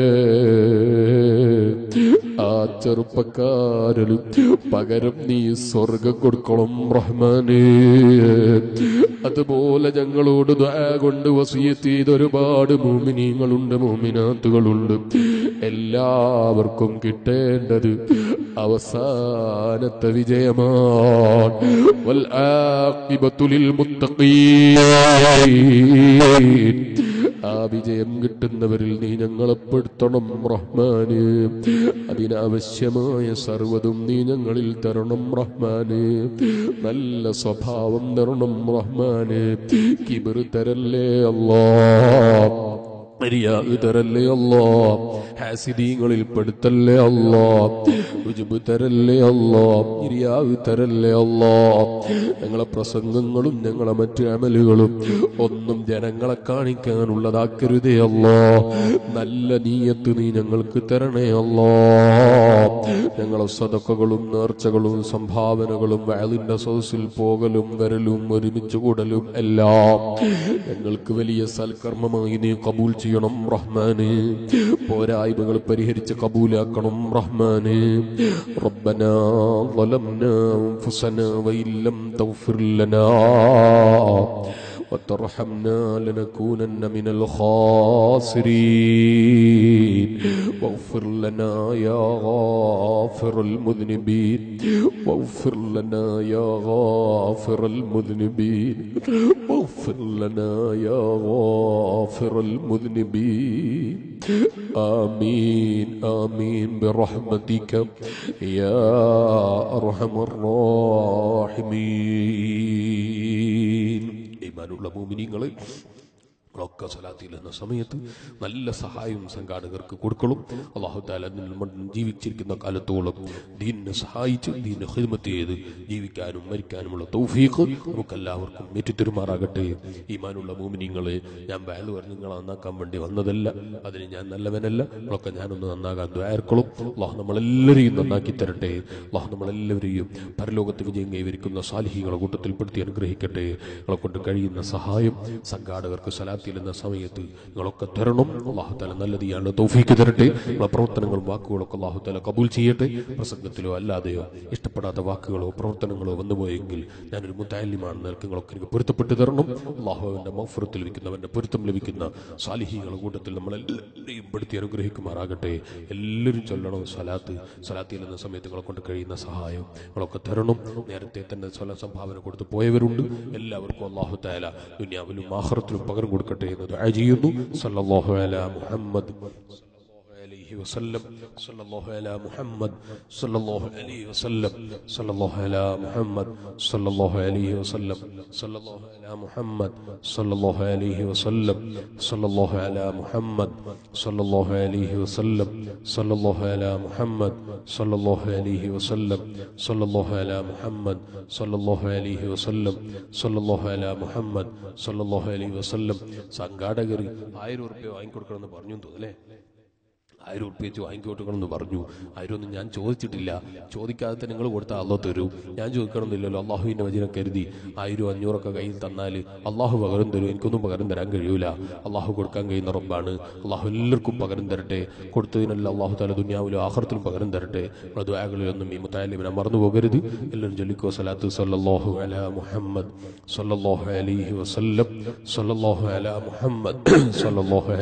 Speaker 1: ആ ചെറുപ്പക്കാരന് പകരം നീ സ്വർഗം കൊടുക്കണം റഹ്മാനേ അതുപോലെ ഞങ്ങളോട് ദാ കൊണ്ട് വസീയത്ത് ചെയ്ത ഒരുപാട് മൂമിനീങ്ങളുണ്ട് മൂമിനാത്തുകളുണ്ട് എല്ലാവർക്കും കിട്ടേണ്ടത് അവസാനത്തെ വിജയമാണ് വൽ ആഖിബത്തു ലിൽ മുത്തഖീൻ ആ വിജയം കിട്ടുന്നവരിൽ നീ ഞങ്ങളെ പെടുത്തണം റഹ്മാന് അതിനാവശ്യമായ സർവ്വതും നീ ഞങ്ങളിൽ തരണം റഹ്മാന് നല്ല സ്വഭാവം തരണം റഹ്മാന് കിബിർ തരല്ലേ അല്ലാ മര്യാദ തരല്ലേ അല്ലോ ഹാസിദീങ്ങളിൽ പെടുത്തല്ലേ അല്ലോ ഉജുബ് തരല്ലേ അല്ലോ ഇരിയാവ് തരല്ലേ അല്ലോ ഞങ്ങളെ പ്രസംഗങ്ങളും ഞങ്ങളെ മറ്റു അമലുകളും ഒന്നും ജനങ്ങളെ കാണിക്കാനുള്ളതാക്കരുതേ അല്ലോ നല്ല നീയത്ത് നീ ഞങ്ങൾക്ക് തരണേ അല്ലോ ഞങ്ങളെ സതക്കകളും നേർച്ചകളും സംഭാവനകളും വയലിന്റെ സദസ്സിൽ പോകലും വരലും ഒരുമിച്ച് കൂടലും എല്ലാം ഞങ്ങൾക്ക് വലിയ സൽക്കർമ്മമായി നീ കബൂൽ ചെയ്യണം റഹ്മാന് പോരായ്മകൾ പരിഹരിച്ച് കബൂലാക്കണം റഹ്മാന് ربنا ظلمنا أنفسنا وإن لم تغفر لنا وترحمنا لنكونن من الخاسرين واغفر لنا يا غافر المذنبين واغفر لنا يا غافر المذنبين واغفر واغفر لنا يا غافر المذنبين آمين آمين برحمتك يا أرحم الراحمين ഈമാനുള്ള മോമിനിങ്ങളെ ഒക്കെ സലാത്തിൽ എന്ന സമയത്ത് നല്ല സഹായവും സംഘാടകർക്ക് കൊടുക്കണം അള്ളാഹു താല നമ്മൾ ജീവിച്ചിരിക്കുന്ന കാലത്തോളം ദീനിനെ സഹായിച്ച് ദീനെ ഹിദ്മത്ത് ചെയ്ത് ജീവിക്കാനും മരിക്കാനുമുള്ള തൗഫീഖ് നമുക്കെല്ലാവർക്കും ഏറ്റുതെരുമാറാകട്ടെ ഈമാനുള്ള മോമിനിങ്ങളെ ഞാൻ വയൽ പറഞ്ഞ് നിങ്ങളെ നന്നാക്കാൻ വേണ്ടി വന്നതല്ല അതിന് ഞാൻ നല്ലവനല്ല നമ്മളൊക്കെ ഞാനൊന്ന് നന്നാകാൻ ദ്വായർക്കളും അള്ളാഹു നമ്മളെല്ലാവരെയും നന്നാക്കി തരട്ടെ അള്ളാഹു നമ്മളെല്ലാവരെയും പരലോകത്ത് വിജയം കൈവരിക്കുന്ന സാലിഹികളെ കൂട്ടത്തിൽപ്പെടുത്തി അനുഗ്രഹിക്കട്ടെ നിങ്ങളെ കൊണ്ട് കഴിയുന്ന സഹായം സംഘാടകർക്ക് സലാത്തിൽ എന്ന സമയത്ത് നിങ്ങളൊക്കെ തരണം അള്ളാഹു താല നല്ലത് ഇയാളുടെ തൗഫീക്ക് തരട്ടെ നിങ്ങളെ പ്രവർത്തനങ്ങളും വാക്കുകളൊക്കെ അള്ളാഹു താല കബൂൽ ചെയ്യട്ടെ പ്രസംഗത്തിലോ അല്ലാതെയോ ഇഷ്ടപ്പെടാത്ത വാക്കുകളോ പ്രവർത്തനങ്ങളോ വന്നുപോയെങ്കിൽ ഞാനൊരു മുത്താലിമാണ് നിനക്ക് നിങ്ങളൊക്കെ എനിക്ക് പൊരുത്തപ്പെട്ട് തരണം അള്ളാഹുവിന്റെ മൗഫറത്ത് ലഭിക്കുന്നവന്റെ പൊരുത്തം ലഭിക്കുന്ന സാലിഹികളുടെ കൂട്ടത്തിൽ നമ്മളെല്ലാവരെയും പെടുത്തി അനുഗ്രഹിക്കുമാറാകട്ടെ എല്ലാവരും ചൊല്ലണം സലാത്ത് സലാത്തിൽ എന്ന സമയത്ത് നിങ്ങളെ കൊണ്ട് കഴിയുന്ന സഹായം നിങ്ങളൊക്കെ തരണം നേരത്തെ തന്നെ സ്വല സംഭാവന കൊടുത്ത് പോയവരുണ്ട് എല്ലാവർക്കും അള്ളാഹു താല ദുനിയാവിലും ആഹ്റത്തിലും പകരം കൊടുക്കട്ടെ എന്ന് ദുആ ചെയ്യുന്നു സല്ലല്ലാഹു അലാ മുഹമ്മദ് عليه وسلم صلى الله على محمد صلى الله عليه وسلم صلى الله على محمد صلى الله عليه وسلم صلى الله على محمد صلى الله عليه وسلم صلى الله على محمد صلى الله عليه وسلم صلى الله على محمد صلى الله عليه وسلم صلى الله على محمد صلى الله عليه وسلم صلى الله على محمد صلى الله عليه وسلم സംഘാടകർ ആയിരം ഉറുപ്പ്യ വാങ്ങിക്കൊടുക്കണമെന്ന് പറഞ്ഞു തോന്നല്ലേ ആയിരം ഉറുപ്പ്യ വെച്ച് വാങ്ങിക്കോട്ടുകണമെന്ന് പറഞ്ഞു ആയിരം ഒന്നും ഞാൻ ചോദിച്ചിട്ടില്ല ചോദിക്കാതെ തന്നെ നിങ്ങൾ കൊടുത്താൽ അള്ളാഹ് തരൂ ഞാൻ ചോദിക്കണമെന്നില്ലല്ലോ അള്ളാഹുവിന്റെ വചനം കരുതി ആയിരം അഞ്ഞൂറൊക്കെ കയ്യിൽ തന്നാൽ അള്ളാഹു പകരം തരും എനിക്കൊന്നും പകരം തരാൻ കഴിയൂല അള്ളാഹു കൊടുക്കാൻ കഴിയുന്ന റബ്ബാണ് അള്ളാഹു എല്ലാവർക്കും പകരം തരട്ടെ കൊടുത്തതിനല്ല അള്ളാഹു താല ദുനിയാവിലും ആഹ്റത്തിലും പകരം തരട്ടെ നമ്മുടെ ദ്വാകളിലൊന്നും ഈ മുത്താലിമിനെ മറന്നു പോകരുത് എല്ലാവരും ജൊല്ലിക്കോ സലാത്ത് സല്ലല്ലാഹു അലാ മുഹമ്മദ് സല്ലല്ലാഹു അലൈഹി വസല്ലം സല്ലല്ലാഹു അലാ മുഹമ്മദ് സല്ലല്ലാഹു